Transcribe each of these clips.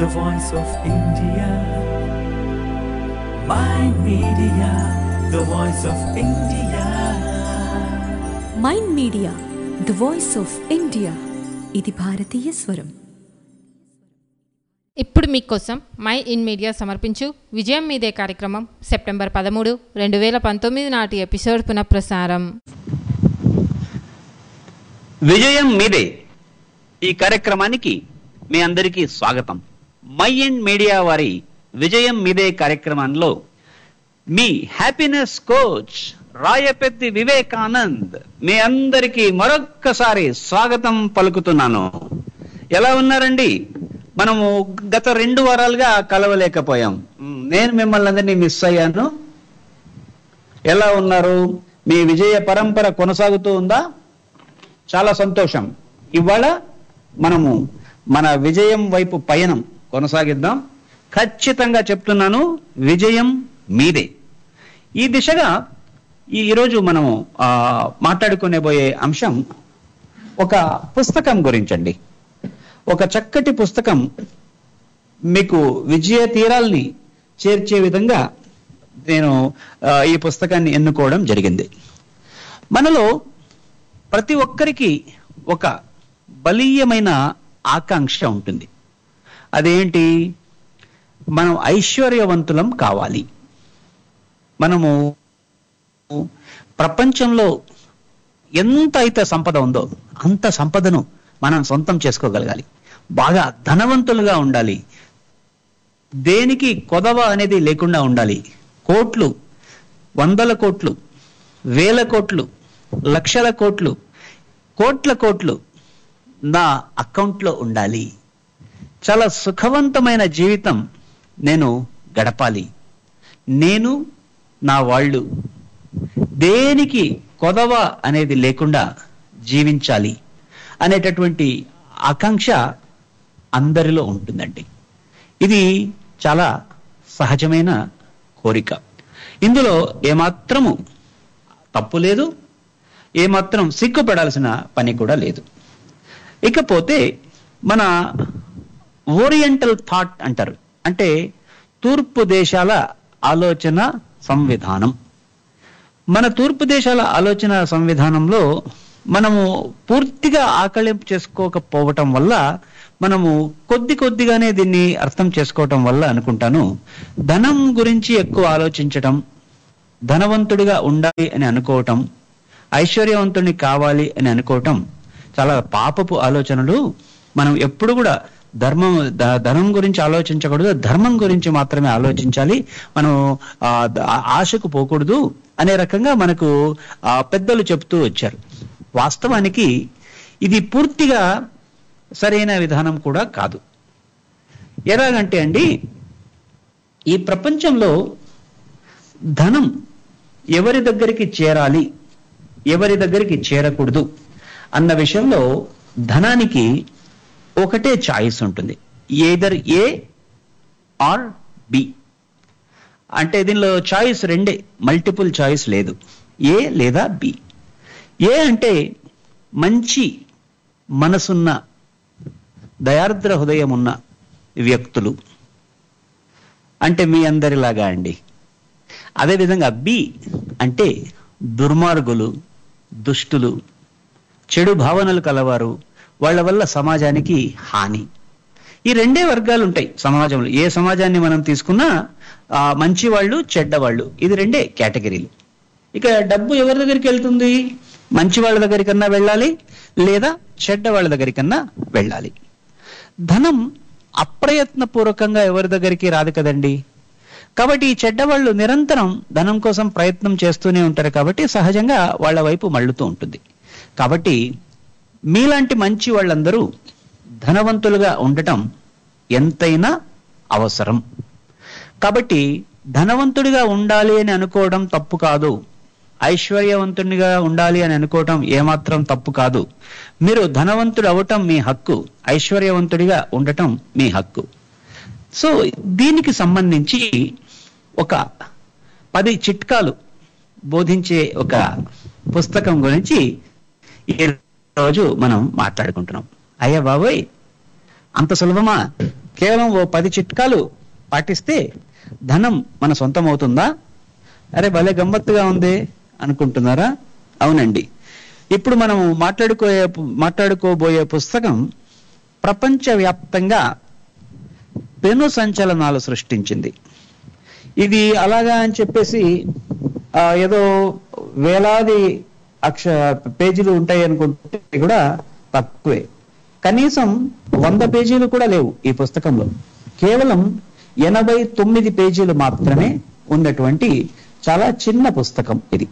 the voice of India. My media, the voice of India. Mind media the voice of India ఇది భారతీయ స్వరం ఇప్పుడు మీకోసం my in media సమర్పించు విజయం మీదే కార్యక్రమం సెప్టెంబర్ పదమూడు రెండు వేల పంతొమ్మిది నాటి ఎపిసోడ్ పునఃప్రసారం విజయం మీదే ఈ కార్యక్రమానికి మీ అందరికీ స్వాగతం మై అండ్ మీడియా వారి విజయం మీదే కార్యక్రమంలో మీ హ్యాపీనెస్ కోచ్ రాయపెత్తి వివేకానంద్ మీ అందరికీ మరొక్కసారి స్వాగతం పలుకుతున్నాను ఎలా ఉన్నారండి మనము గత రెండు వారాలుగా కలవలేకపోయాం మ్, నేను మిమ్మల్ని అందరినీ మిస్ అయ్యాను ఎలా ఉన్నారు మీ విజయ పరంపర కొనసాగుతూ ఉందా చాలా సంతోషం ఇవాళ మనము మన విజయం వైపు పయనం కొనసాగిద్దాం ఖచ్చితంగా చెప్తున్నాను విజయం మీదే ఈ దిశగా ఈ ఈరోజు మనము ఆ, మాట్లాడుకునే పోయే అంశం ఒక పుస్తకం గురించండి ఒక చక్కటి పుస్తకం మీకు విజయ తీరాల్ని చేర్చే విధంగా నేను ఆ, ఈ పుస్తకాన్ని ఎన్నుకోవడం జరిగింది మనలో ప్రతి ఒక్కరికి ఒక బలీయమైన ఆకాంక్ష ఉంటుంది అదేంటి మనం ఐశ్వర్యవంతులం కావాలి మనము ప్రపంచంలో ఎంత అయితే సంపద ఉందో అంత సంపదను మనం సొంతం చేసుకోగలగాలి బాగా ధనవంతులుగా ఉండాలి దేనికి కొదవ అనేది లేకుండా ఉండాలి కోట్లు వందల కోట్లు వేల కోట్లు లక్షల కోట్లు కోట్ల కోట్లు నా అకౌంట్లో ఉండాలి చాలా సుఖవంతమైన జీవితం నేను గడపాలి నేను నా వాళ్ళు దేనికి కొదవ అనేది లేకుండా జీవించాలి అనేటటువంటి ఆకాంక్ష అందరిలో ఉంటుందండి ఇది చాలా సహజమైన కోరిక ఇందులో ఏమాత్రము తప్పు లేదు ఏమాత్రం సిగ్గుపడాల్సిన పని కూడా లేదు ఇకపోతే మన ఓరియంటల్ థాట్ అంటారు అంటే తూర్పు దేశాల ఆలోచన సంవిధానం మన తూర్పు దేశాల ఆలోచన సంవిధానంలో మనము పూర్తిగా ఆకళింపు చేసుకోకపోవటం వల్ల మనము కొద్ది కొద్దిగానే దీన్ని అర్థం చేసుకోవటం వల్ల అనుకుంటాను ధనం గురించి ఎక్కువ ఆలోచించటం ధనవంతుడిగా ఉండాలి అని అనుకోవటం ఐశ్వర్యవంతుడిని కావాలి అని అనుకోవటం చాలా పాపపు ఆలోచనలు మనం ఎప్పుడు కూడా ధర్మం ధ- ధనం గురించి ఆలోచించకూడదు ధర్మం గురించి మాత్రమే ఆలోచించాలి మనం ఆ, ద- ఆ- ఆశకు పోకూడదు అనే రకంగా మనకు ఆ, పెద్దలు చెప్తూ వచ్చారు వాస్తవానికి ఇది పూర్తిగా సరైన విధానం కూడా కాదు ఎలాగంటే అండి ఈ ప్రపంచంలో ధనం ఎవరి దగ్గరికి చేరాలి ఎవరి దగ్గరికి చేరకూడదు అన్న విషయంలో ధనానికి ఒకటే చాయిస్ ఉంటుంది ఏదర్ ఏ ఆర్ బి అంటే దీనిలో చాయిస్ రెండే మల్టిపుల్ చాయిస్ లేదు ఏ లేదా బి ఏ అంటే మంచి మనసున్న దయార్ద్ర హృదయం ఉన్న వ్యక్తులు అంటే మీ అందరిలాగా అండి అదేవిధంగా బి అంటే దుర్మార్గులు దుష్టులు చెడు భావనలు కలవారు వాళ్ళ వల్ల సమాజానికి హాని ఈ రెండే వర్గాలు ఉంటాయి సమాజంలో ఏ సమాజాన్ని మనం తీసుకున్నా ఆ, మంచి వాళ్ళు చెడ్డ వాళ్ళు ఇది రెండే కేటగిరీలు ఇక డబ్బు ఎవరి దగ్గరికి వెళ్తుంది మంచి వాళ్ళ దగ్గరికన్నా వెళ్ళాలి లేదా చెడ్డ వాళ్ళ దగ్గరికన్నా వెళ్ళాలి ధనం అప్రయత్నపూర్వకంగా ఎవరి దగ్గరికి రాదు కదండి కాబట్టి ఈ చెడ్డవాళ్ళు నిరంతరం ధనం కోసం ప్రయత్నం చేస్తూనే ఉంటారు కాబట్టి సహజంగా వాళ్ళ వైపు మళ్ళుతూ ఉంటుంది కాబట్టి మీలాంటి మంచి వాళ్ళందరూ ధనవంతులుగా ఉండటం ఎంతైనా అవసరం కాబట్టి ధనవంతుడిగా ఉండాలి అని అనుకోవడం తప్పు కాదు ఐశ్వర్యవంతునిగా ఉండాలి అని అనుకోవటం ఏమాత్రం తప్పు కాదు మీరు ధనవంతుడు అవటం మీ హక్కు ఐశ్వర్యవంతుడిగా ఉండటం మీ హక్కు సో దీనికి సంబంధించి ఒక పది చిట్కాలు బోధించే ఒక పుస్తకం గురించి ఈ రోజు మనం మాట్లాడుకుంటున్నాం అయ్యా బాబోయ్ అంత సులభమా కేవలం ఓ పది చిట్కాలు పాటిస్తే ధనం మన సొంతం అవుతుందా అరే భలే గమ్మత్తుగా ఉంది అనుకుంటున్నారా అవునండి ఇప్పుడు మనం మాట్లాడుకోయే మాట్లాడుకోబోయే పుస్తకం ప్రపంచవ్యాప్తంగా పెను సంచలనాలు సృష్టించింది ఇది అలాగా అని చెప్పేసి ఆ, ఏదో వేలాది అక్ష పేజీలు ఉంటాయి అనుకుంటే కూడా తక్కువే కనీసం వంద పేజీలు కూడా లేవు ఈ పుస్తకంలో కేవలం ఎనభై తొమ్మిది పేజీలు మాత్రమే ఉన్నటువంటి చాలా చిన్న పుస్తకం ఇది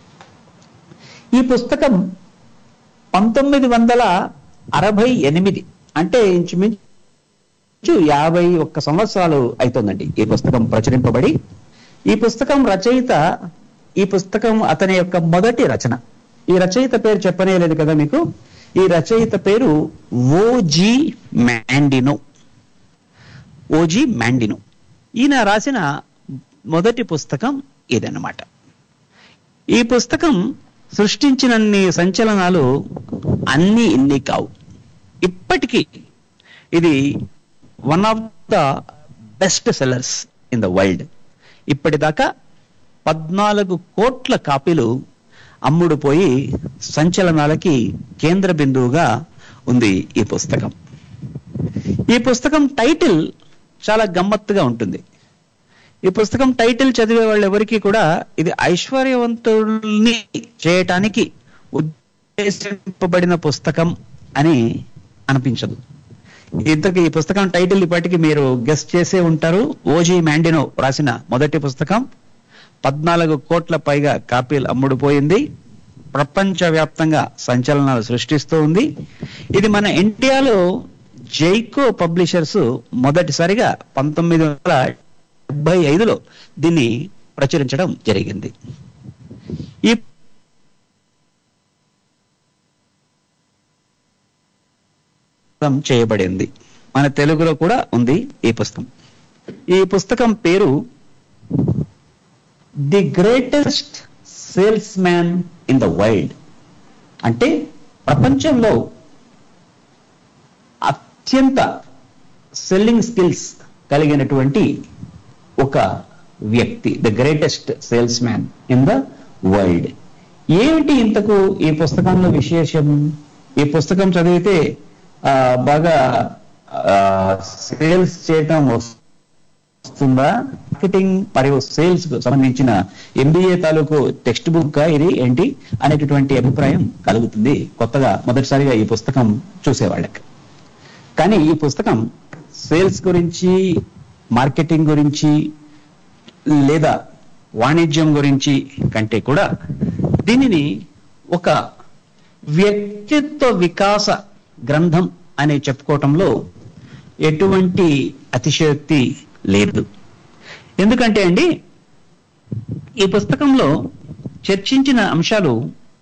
ఈ పుస్తకం పంతొమ్మిది వందల అరవై ఎనిమిది అంటే ఇంచుమించు యాభై ఒక్క సంవత్సరాలు అవుతుందండి ఈ పుస్తకం ప్రచురింపబడి ఈ పుస్తకం రచయిత ఈ పుస్తకం అతని యొక్క మొదటి రచన ఈ రచయిత పేరు చెప్పనేలేదు కదా మీకు ఈ రచయిత పేరు ఓజీ మ్యాండినో ఓజీ మ్యాండినో ఈయన రాసిన మొదటి పుస్తకం ఇదన్నమాట ఈ పుస్తకం సృష్టించినన్ని సంచలనాలు అన్ని ఇన్ని కావు ఇప్పటికీ ఇది one of the best sellers in the world ఇప్పటిదాకా పద్నాలుగు కోట్ల కాపీలు అమ్ముడుపోయి సంచలనాలకి కేంద్ర బిందువుగా ఉంది ఈ పుస్తకం ఈ పుస్తకం టైటిల్ చాలా గమ్మత్తుగా ఉంటుంది ఈ పుస్తకం టైటిల్ చదివే వాళ్ళు ఎవరికి కూడా ఇది ఐశ్వర్యవంతుల్ని చేయటానికి ఉద్దేశింపబడిన పుస్తకం అని అనిపించదు ఇంతకు ఈ పుస్తకం టైటిల్ ఇప్పటికి మీరు గెస్ట్ చేసే ఉంటారు ఓజీ మ్యాండినో రాసిన మొదటి పుస్తకం పద్నాలుగు కోట్ల పైగా కాపీలు అమ్ముడుపోయింది ప్రపంచవ్యాప్తంగా సంచలనాలు సృష్టిస్తూ ఉంది ఇది మన ఇండియాలో జైకో పబ్లిషర్స్ మొదటిసారిగా పంతొమ్మిది వందల డెబ్బై ఐదులో దీన్ని ప్రచురించడం జరిగింది ఈ పుస్తకం చేయబడింది మన తెలుగులో కూడా ఉంది ఈ పుస్తకం ఈ పుస్తకం పేరు the greatest salesman in the world అంటే ప్రపంచంలో అత్యంత సెల్లింగ్ స్కిల్స్ కలిగినటువంటి ఒక వ్యక్తి the greatest salesman in the world ఏమిటి ఇంతకు ఈ పుస్తకంలో విశేషం ఈ పుస్తకం చదివితే ఆ, బాగా సేల్స్ చేయటం వస్తుందా మార్కెటింగ్ మరియు సేల్స్ కు సంబంధించిన ఎంబీఏ తాలూకు టెక్స్ట్ బుక్ ఇది ఏంటి అనేటటువంటి అభిప్రాయం కలుగుతుంది కొత్తగా మొదటిసారిగా ఈ పుస్తకం చూసేవాళ్ళకి కానీ ఈ పుస్తకం సేల్స్ గురించి మార్కెటింగ్ గురించి లేదా వాణిజ్యం గురించి కంటే కూడా దీనిని ఒక వ్యక్తిత్వ వికాస గ్రంథం అని చెప్పుకోవటంలో ఎటువంటి అతిశయోక్తి లేదు ఎందుకంటే అండి ఈ పుస్తకంలో చర్చించిన అంశాలు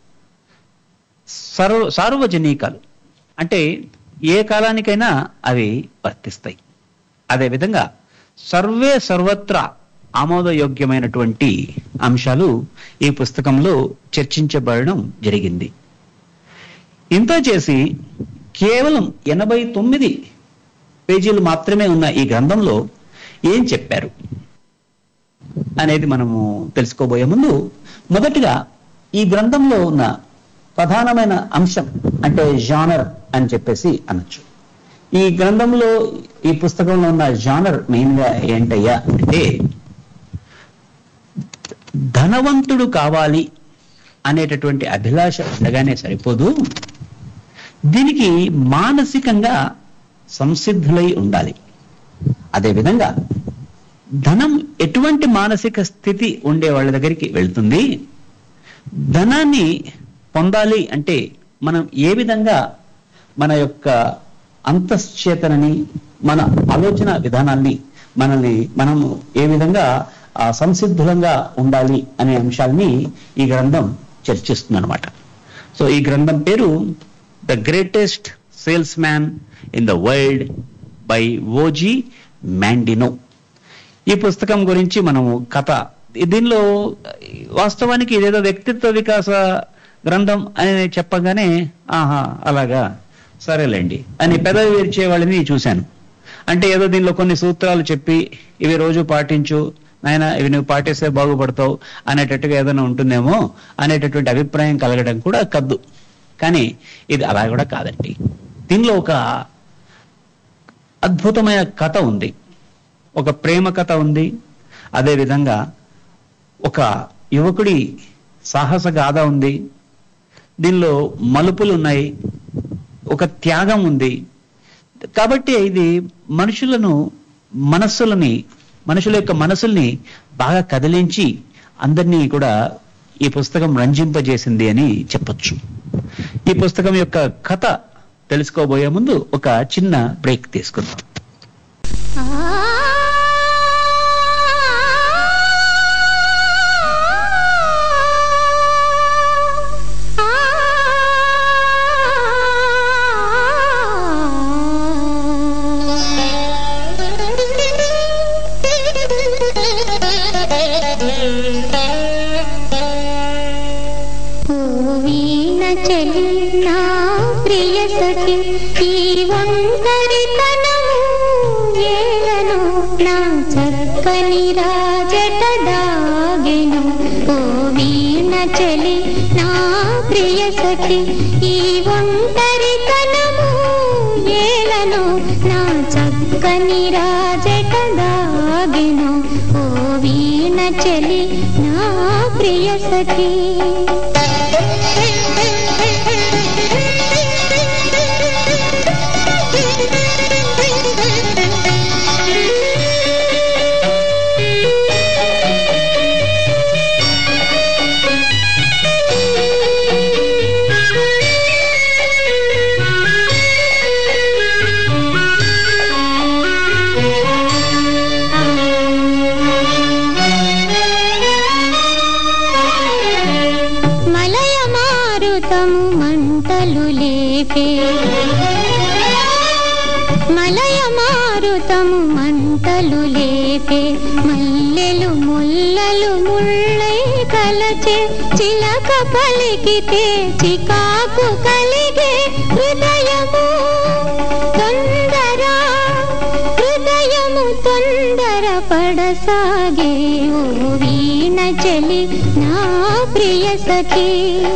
సర్వ సార్వజనీకాలు అంటే ఏ కాలానికైనా అవి వర్తిస్తాయి అదేవిధంగా సర్వే సర్వత్రా ఆమోదయోగ్యమైనటువంటి అంశాలు ఈ పుస్తకంలో చర్చించబడడం జరిగింది ఇంత చేసి కేవలం ఎనభై తొమ్మిది పేజీలు మాత్రమే ఉన్న ఈ గ్రంథంలో ఏం చెప్పారు అనేది మనము తెలుసుకోబోయే ముందు మొదటిగా ఈ గ్రంథంలో ఉన్న ప్రధానమైన అంశం అంటే జానర్ అని చెప్పేసి అనొచ్చు ఈ గ్రంథంలో ఈ పుస్తకంలో ఉన్న జానర్ మెయిన్ గా ఏంటయ్యా అంటే ధనవంతుడు కావాలి అనేటటువంటి అభిలాష ఉండగానే సరిపోదు దీనికి మానసికంగా సంసిద్ధులై ఉండాలి అదేవిధంగా ధనం ఎటువంటి మానసిక స్థితి ఉండే వాళ్ళ దగ్గరికి వెళ్తుంది ధనాన్ని పొందాలి అంటే మనం ఏ విధంగా మన యొక్క అంతశ్చేతనని మన ఆలోచన విధానాన్ని మనల్ని మనము ఏ విధంగా ఆ, సంసిద్ధులంగా ఉండాలి అనే అంశాల్ని ఈ గ్రంథం చర్చిస్తుంది అనమాట సో ఈ గ్రంథం పేరు the greatest salesman in the world by Og Mandino ఈ పుస్తకం గురించి మనము కథ దీనిలో వాస్తవానికి ఇదేదో వ్యక్తిత్వ వికాస గ్రంథం అని చెప్పగానే ఆహా అలాగా సరేలేండి అని పెదవి విరిచే వాళ్ళని చూశాను అంటే ఏదో దీనిలో కొన్ని సూత్రాలు చెప్పి ఇవి రోజు పాటించు నాయన ఇవి నువ్వు పాటిస్తే బాగుపడతావు అనేటట్టుగా ఏదైనా ఉంటుందేమో అనేటటువంటి అభిప్రాయం కలగడం కూడా కద్దు కానీ ఇది అలా కూడా కాదండి దీనిలో ఒక అద్భుతమైన కథ ఉంది ఒక ప్రేమ కథ ఉంది అదే విధంగా ఒక యువకుడి సాహస గాథ ఉంది దీనిలో మలుపులు ఉన్నాయి ఒక త్యాగం ఉంది కాబట్టి ఇది మనుషులను మనస్సులని మనుషుల యొక్క మనసుల్ని బాగా కదిలించి అందరినీ కూడా ఈ పుస్తకం రంజింపజేసింది అని చెప్పొచ్చు ఈ పుస్తకం యొక్క కథ తెలుసుకోబోయే ముందు ఒక చిన్న బ్రేక్ తీసుకుందాం వీణ చెల్లినా ప్రియ సఖి ఈ ఒంటరితనము ఏలను నా చక్కని రాజట దాగెను ఓ వీణ చెలి నా ప్రియ సఖి ఈ ఒంటరితనము ఏలను నా చక్కని రాజట దాగెను ఓ వీణ చెలి నా ప్రియ సఖి మలయ మారుతము మంటలు లేపే మలయ మారుతము మంటలు లేపే మల్లెలు ముల్లలు ముళ్ళై కలచే చిలక పలికితే చికాకు కలిగే హృదయము తొందర హృదయము తొందర పడసాగే ఓ వీణ చెలి నా ప్రియ సఖీ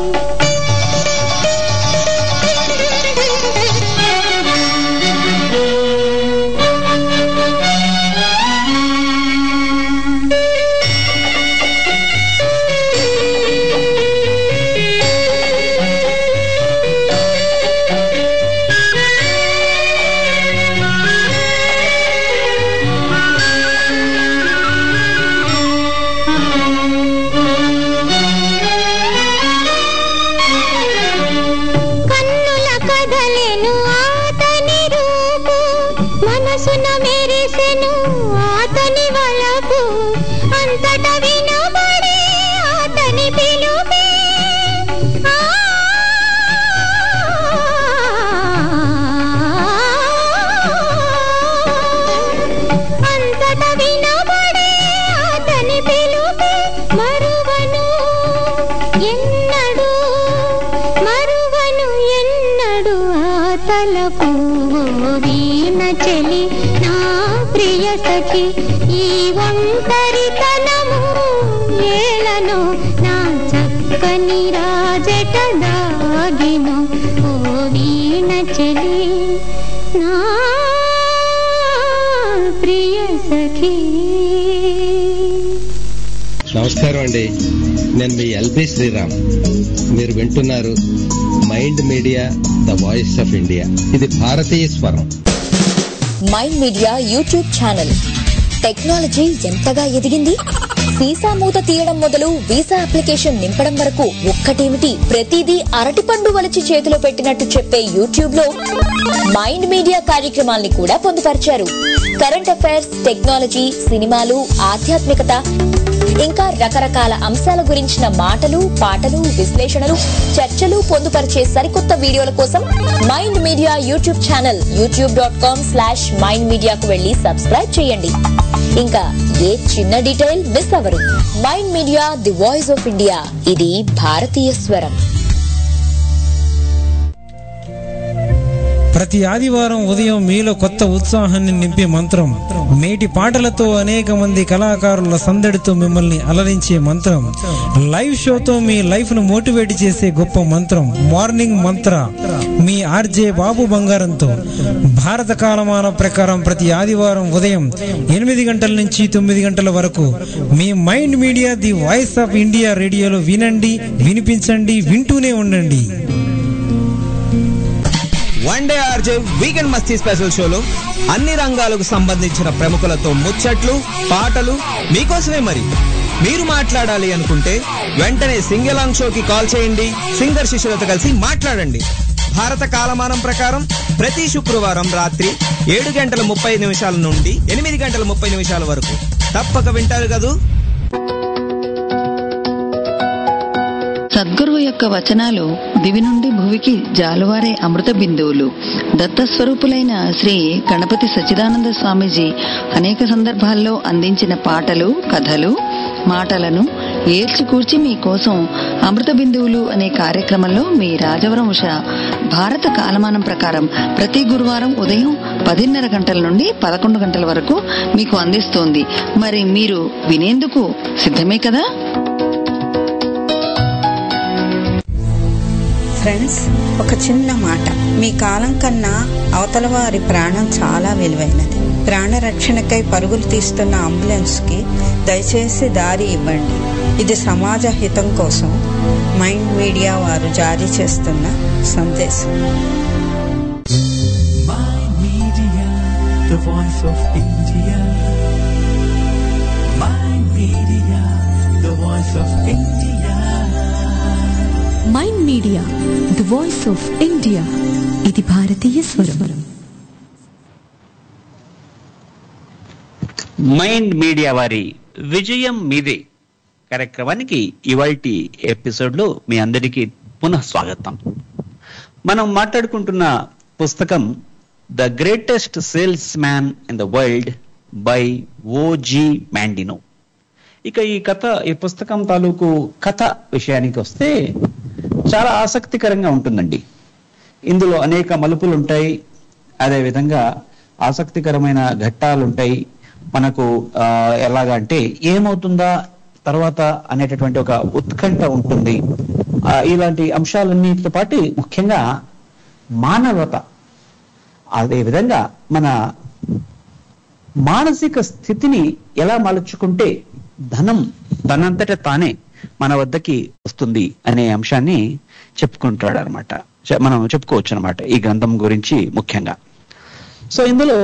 కన్నుల కదలెను ఆతని రూపు మనసున మెరిసెను ఆతని వలపు అంతట వినబడే ఆతని పిలుపే ఆ అంతట వినబడే ఆతని పిలుపే మరువను ఎన్నడు మరువను ఎన్నడు ఆ తలపు వీణ చెలి నా ప్రియ సఖి ఈ ఒంటరితనము ఏలను నా చక్కని రాజట దాగిను ఓ వీణ చెలి నా ప్రియ సఖీ నమస్కారం అండి నేను మీ ఎల్బి శ్రీరామ్ మీరు వింటున్నారు mind media the voice of India ఇది భారతీయ స్వరం mind media YouTube channel technology ఎంతగా ఎదిగింది వీసా మూత తీయడం మొదలు వీసా అప్లికేషన్ నింపడం వరకు ఒక్కటేమిటి ప్రతిదీ అరటిపండు వలచి చేతిలో పెట్టినట్టు చెప్పే యూట్యూబ్ లో మైండ్ మీడియా కార్యక్రమాల్ని కూడా పొందుపరిచారు కరెంట్ అఫైర్స్ టెక్నాలజీ సినిమాలు ఆధ్యాత్మికత ఇంకా రకరకాల అంశాల గురించిన మాటలు పాటలు విశ్లేషణలు చర్చలు పొందుపరిచే సరికొత్త వీడియోల కోసం mind media YouTube channel YouTube dot com slash mind మీడియాకు వెళ్లి సబ్స్క్రైబ్ చేయండి ఇంకా ఏ చిన్న డీటెయిల్ మిస్ అవ్వరు mind media the voice of India ఇది భారతీయ స్వరం ప్రతి ఆదివారం ఉదయం మీలో కొత్త ఉత్సాహాన్ని నింపే మంత్రం మేటి పాటలతో అనేక మంది కళాకారుల సందడితో మిమ్మల్ని అలరించే మంత్రం లైవ్ షోతో మీ లైఫ్ ను మోటివేట్ చేసే గొప్ప మంత్రం మార్నింగ్ మంత్ర మీ ఆర్జే బాబు బంగారంతో భారత కాలమాన ప్రకారం ప్రతి ఆదివారం ఉదయం ఎనిమిది గంటల నుంచి తొమ్మిది గంటల వరకు మీ mind media the voice of India రేడియోలో వినండి వినిపించండి వింటూనే ఉండండి వన్ డే ఆర్జే వీకెండ్ మస్తీ స్పెషల్ షోలో అన్ని రంగాలకు సంబంధించిన ప్రముఖులతో ముచ్చట్లు పాటలు మీకోసమే మరి మీరు మాట్లాడాలి అనుకుంటే వెంటనే సింగలాంగ్ షోకి కాల్ చేయండి సింగర్ శిష్యులతో కలిసి మాట్లాడండి భారత కాలమానం ప్రకారం ప్రతి శుక్రవారం రాత్రి ఏడు గంటల ముప్పై నిమిషాల నుండి ఎనిమిది గంటల ముప్పై నిమిషాల వరకు తప్పక వింటారు కదూ సద్గురువు యొక్క వచనాలు దివి నుండి భువికి జాలువారే అమృత బిందువులు దత్తస్వరూపులైన శ్రీ గణపతి సచ్చిదానంద స్వామీజీ అనేక సందర్భాల్లో అందించిన పాటలు కథలు మాటలను ఏర్చికూర్చి మీకోసం అమృత బిందువులు అనే కార్యక్రమంలో మీ రాజవరం ఉష భారత కాలమానం ప్రకారం ప్రతి గురువారం ఉదయం పదిన్నర గంటల నుండి పదకొండు గంటల వరకు మీకు అందిస్తోంది మరి మీరు వినేందుకు సిద్ధమే కదా ఫ్రెండ్స్ ఒక చిన్న మాట మీ కాలం కన్నా అవతల వారి ప్రాణం చాలా విలువైనది ప్రాణ రక్షణకై పరుగులు తీస్తున్న అంబులెన్స్ కి దయచేసి దారి ఇవ్వండి ఇది సమాజ హితం కోసం మైండ్ మీడియా వారు జారీ చేస్తున్న సందేశం Mind Media, the voice of India. Mind Media, the voice of India. Mind media the voice of India ఇది భారతీయ స్వరం మైండ్ మీడియా వారి విజయం మీదే కార్యక్రమానికి ఇవాల్టి ఎపిసోడ్ లో మీ అందరికీ పునః స్వాగతం మనం మాట్లాడుకుంటున్న పుస్తకం the greatest salesman in the world by Og Mandino ఇక ఈ కథ ఈ పుస్తకం తాలూకు కథ విషయానికి వస్తే చాలా ఆసక్తికరంగా ఉంటుందండి ఇందులో అనేక మలుపులు ఉంటాయి అదేవిధంగా ఆసక్తికరమైన ఘట్టాలు ఉంటాయి మనకు ఆ, ఎలాగా అంటే ఏమవుతుందా తర్వాత అనేటటువంటి ఒక ఉత్కంఠ ఉంటుంది ఆ, ఇలాంటి అంశాలన్నిటితో పాటు ముఖ్యంగా మానవత అదేవిధంగా మన మానసిక స్థితిని ఎలా మలుచుకుంటే ధనం తనంతట తానే మన వద్దకి వస్తుంది అనే అంశాన్ని చెప్పుకుంటాడు అనమాట మనం చెప్పుకోవచ్చు అనమాట ఈ గ్రంథం గురించి ముఖ్యంగా సో ఇందులో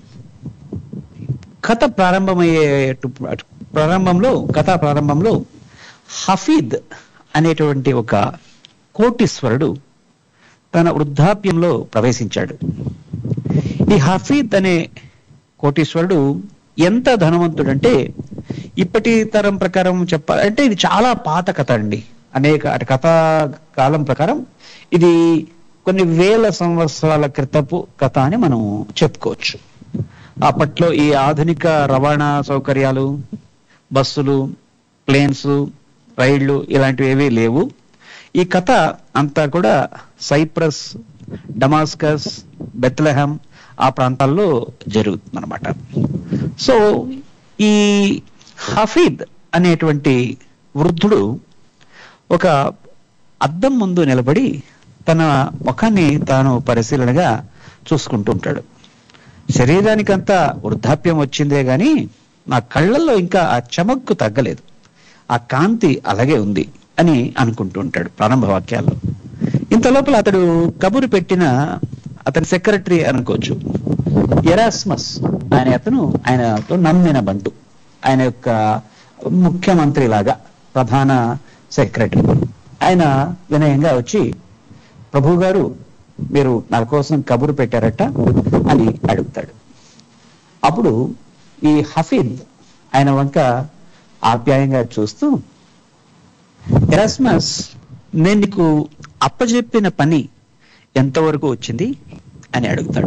కథ ప్రారంభమయ్యే ప్రారంభంలో కథ ప్రారంభంలో హఫీద్ అనేటువంటి ఒక కోటీశ్వరుడు తన వృద్ధాప్యంలో ప్రవేశించాడు ఈ హఫీద్ అనే కోటీశ్వరుడు ఎంత ధనవంతుడంటే ఇప్పటి తరం ప్రకారం చెప్పాలంటే ఇది చాలా పాత కథ అండి అనేక అటు కథ కాలం ప్రకారం ఇది కొన్ని వేల సంవత్సరాల క్రితపు కథ అని మనం చెప్పుకోవచ్చు అప్పట్లో ఈ ఆధునిక రవాణా సౌకర్యాలు బస్సులు ప్లేన్స్ రైళ్లు ఇలాంటివి ఏవీ లేవు ఈ కథ అంతా కూడా సైప్రస్ డమాస్కస్ బెత్లెహం ఆ ప్రాంతాల్లో జరుగుతుంది అనమాట సో ఈ హఫీద్ అనేటువంటి వృద్ధుడు ఒక అద్దం ముందు నిలబడి తన ముఖాన్ని తాను పరిశీలనగా చూసుకుంటూ ఉంటాడు శరీరానికంతా వృద్ధాప్యం వచ్చిందే గాని నా కళ్ళల్లో ఇంకా ఆ చమక్కు తగ్గలేదు ఆ కాంతి అలాగే ఉంది అని అనుకుంటూ ఉంటాడు ప్రారంభ వాక్యాల్లో ఇంత లోపల అతడు కబురు పెట్టిన అతని సెక్రటరీ అనుకోవచ్చు ఎరాస్మస్ అనే అతను ఆయనతో నమ్మిన బంటు ఆయన యొక్క ముఖ్యమంత్రి లాగా ప్రధాన సెక్రటరీ ఆయన వినయంగా వచ్చి ప్రభు గారు మీరు నా కోసం కబురు పెట్టారట అని అడుగుతాడు అప్పుడు ఈ హఫీద్ ఆయన వంక ఆప్యాయంగా చూస్తూ ఎరాస్మస్ నేను నీకు అప్పజెప్పిన పని ఎంతవరకు వచ్చింది అని అడుగుతాడు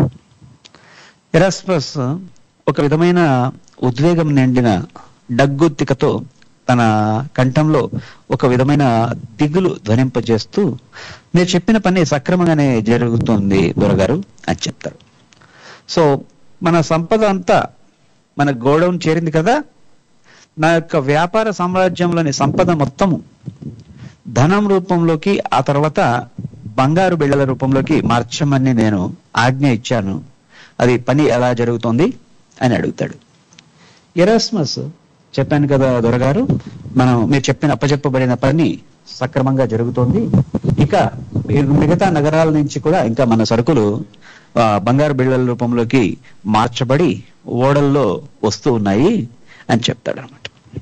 ఎరాస్మస్ ఒక విధమైన ఉద్వేగం నిండిన డగ్గుత్తికతో తన కంఠంలో ఒక విధమైన దిగులు ధ్వనింపజేస్తూ మీరు చెప్పిన పని సక్రమంగానే జరుగుతుంది దొరగారు అని చెప్తారు సో మన సంపద అంతా మన గోడౌన్ చేరింది కదా నా యొక్క వ్యాపార సామ్రాజ్యంలోని సంపద మొత్తము ధనం రూపంలోకి ఆ తర్వాత బంగారు బిళ్ళల రూపంలోకి మార్చమని నేను ఆజ్ఞ ఇచ్చాను అది పని ఎలా జరుగుతోంది అని అడుగుతాడు ఎరాస్మస్ చెప్పాను కదా దొరగారు మనం మీరు చెప్పిన అప్పచెప్పబడిన పని సక్రమంగా జరుగుతోంది ఇక ఈ మిగతా నగరాల నుంచి కూడా ఇంకా మన సరుకులు ఆ, బంగారు బిళ్ళల రూపంలోకి మార్చబడి ఓడల్లో వస్తూ ఉన్నాయి అని చెప్తాడు అనమాట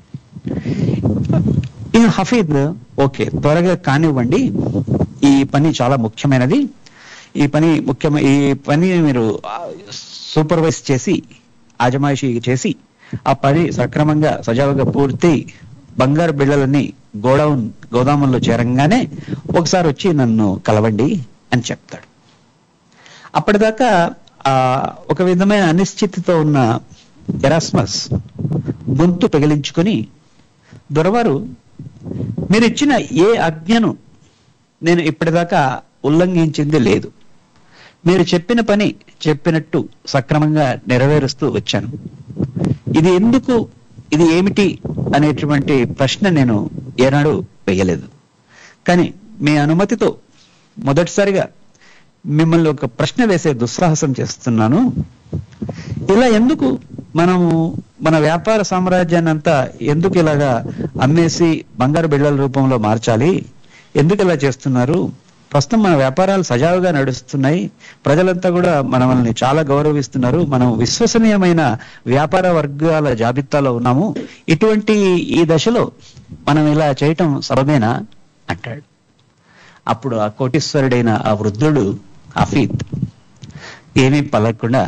ఈ హఫీద్ ఓకే త్వరగా కానివ్వండి ఈ పని చాలా ముఖ్యమైనది ఈ పని ముఖ్యమ ఈ పని మీరు సూపర్వైజ్ చేసి ఆజమాయిషీ చేసి ఆ పని సక్రమంగా సజావుగా పూర్తి బంగారు బిళ్ళలని గోడౌన్ గోదాముల్లో చేరంగానే ఒకసారి వచ్చి నన్ను కలవండి అని చెప్తాడు అప్పటిదాకా ఆ ఒక విధమైన అనిశ్చితితో ఉన్న ఎరాస్మస్ గొంతు పెగిలించుకొని దొరవారు మీరు ఇచ్చిన ఏ ఆజ్ఞను నేను ఇప్పటిదాకా ఉల్లంఘించింది లేదు మీరు చెప్పిన పని చెప్పినట్టు సక్రమంగా నెరవేరుస్తూ వచ్చాను ఇది ఎందుకు ఇది ఏమిటి అనేటువంటి ప్రశ్న నేను ఏనాడు వేయలేదు కానీ మీ అనుమతితో మొదటిసారిగా మిమ్మల్ని ఒక ప్రశ్న వేసే దుస్సాహసం చేస్తున్నాను ఇలా ఎందుకు మనము మన వ్యాపార సామ్రాజ్యాన్ని అంతా ఎందుకు ఇలాగా అమ్మేసి బంగారు బిళ్ళల రూపంలో మార్చాలి ఎందుకు ఇలా చేస్తున్నారు ప్రస్తుతం మన వ్యాపారాలు సజావుగా నడుస్తున్నాయి ప్రజలంతా కూడా మనల్ని చాలా గౌరవిస్తున్నారు మనం విశ్వసనీయమైన వ్యాపార వర్గాల జాబితాలో ఉన్నాము ఇటువంటి ఈ దశలో మనం ఇలా చేయటం సబమేనా అంటాడు అప్పుడు ఆ కోటీశ్వరుడైన ఆ వృద్ధుడు హఫీద్ ఏమీ పలకకుండా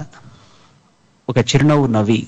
ఒక చిరునవ్వు నవ్వి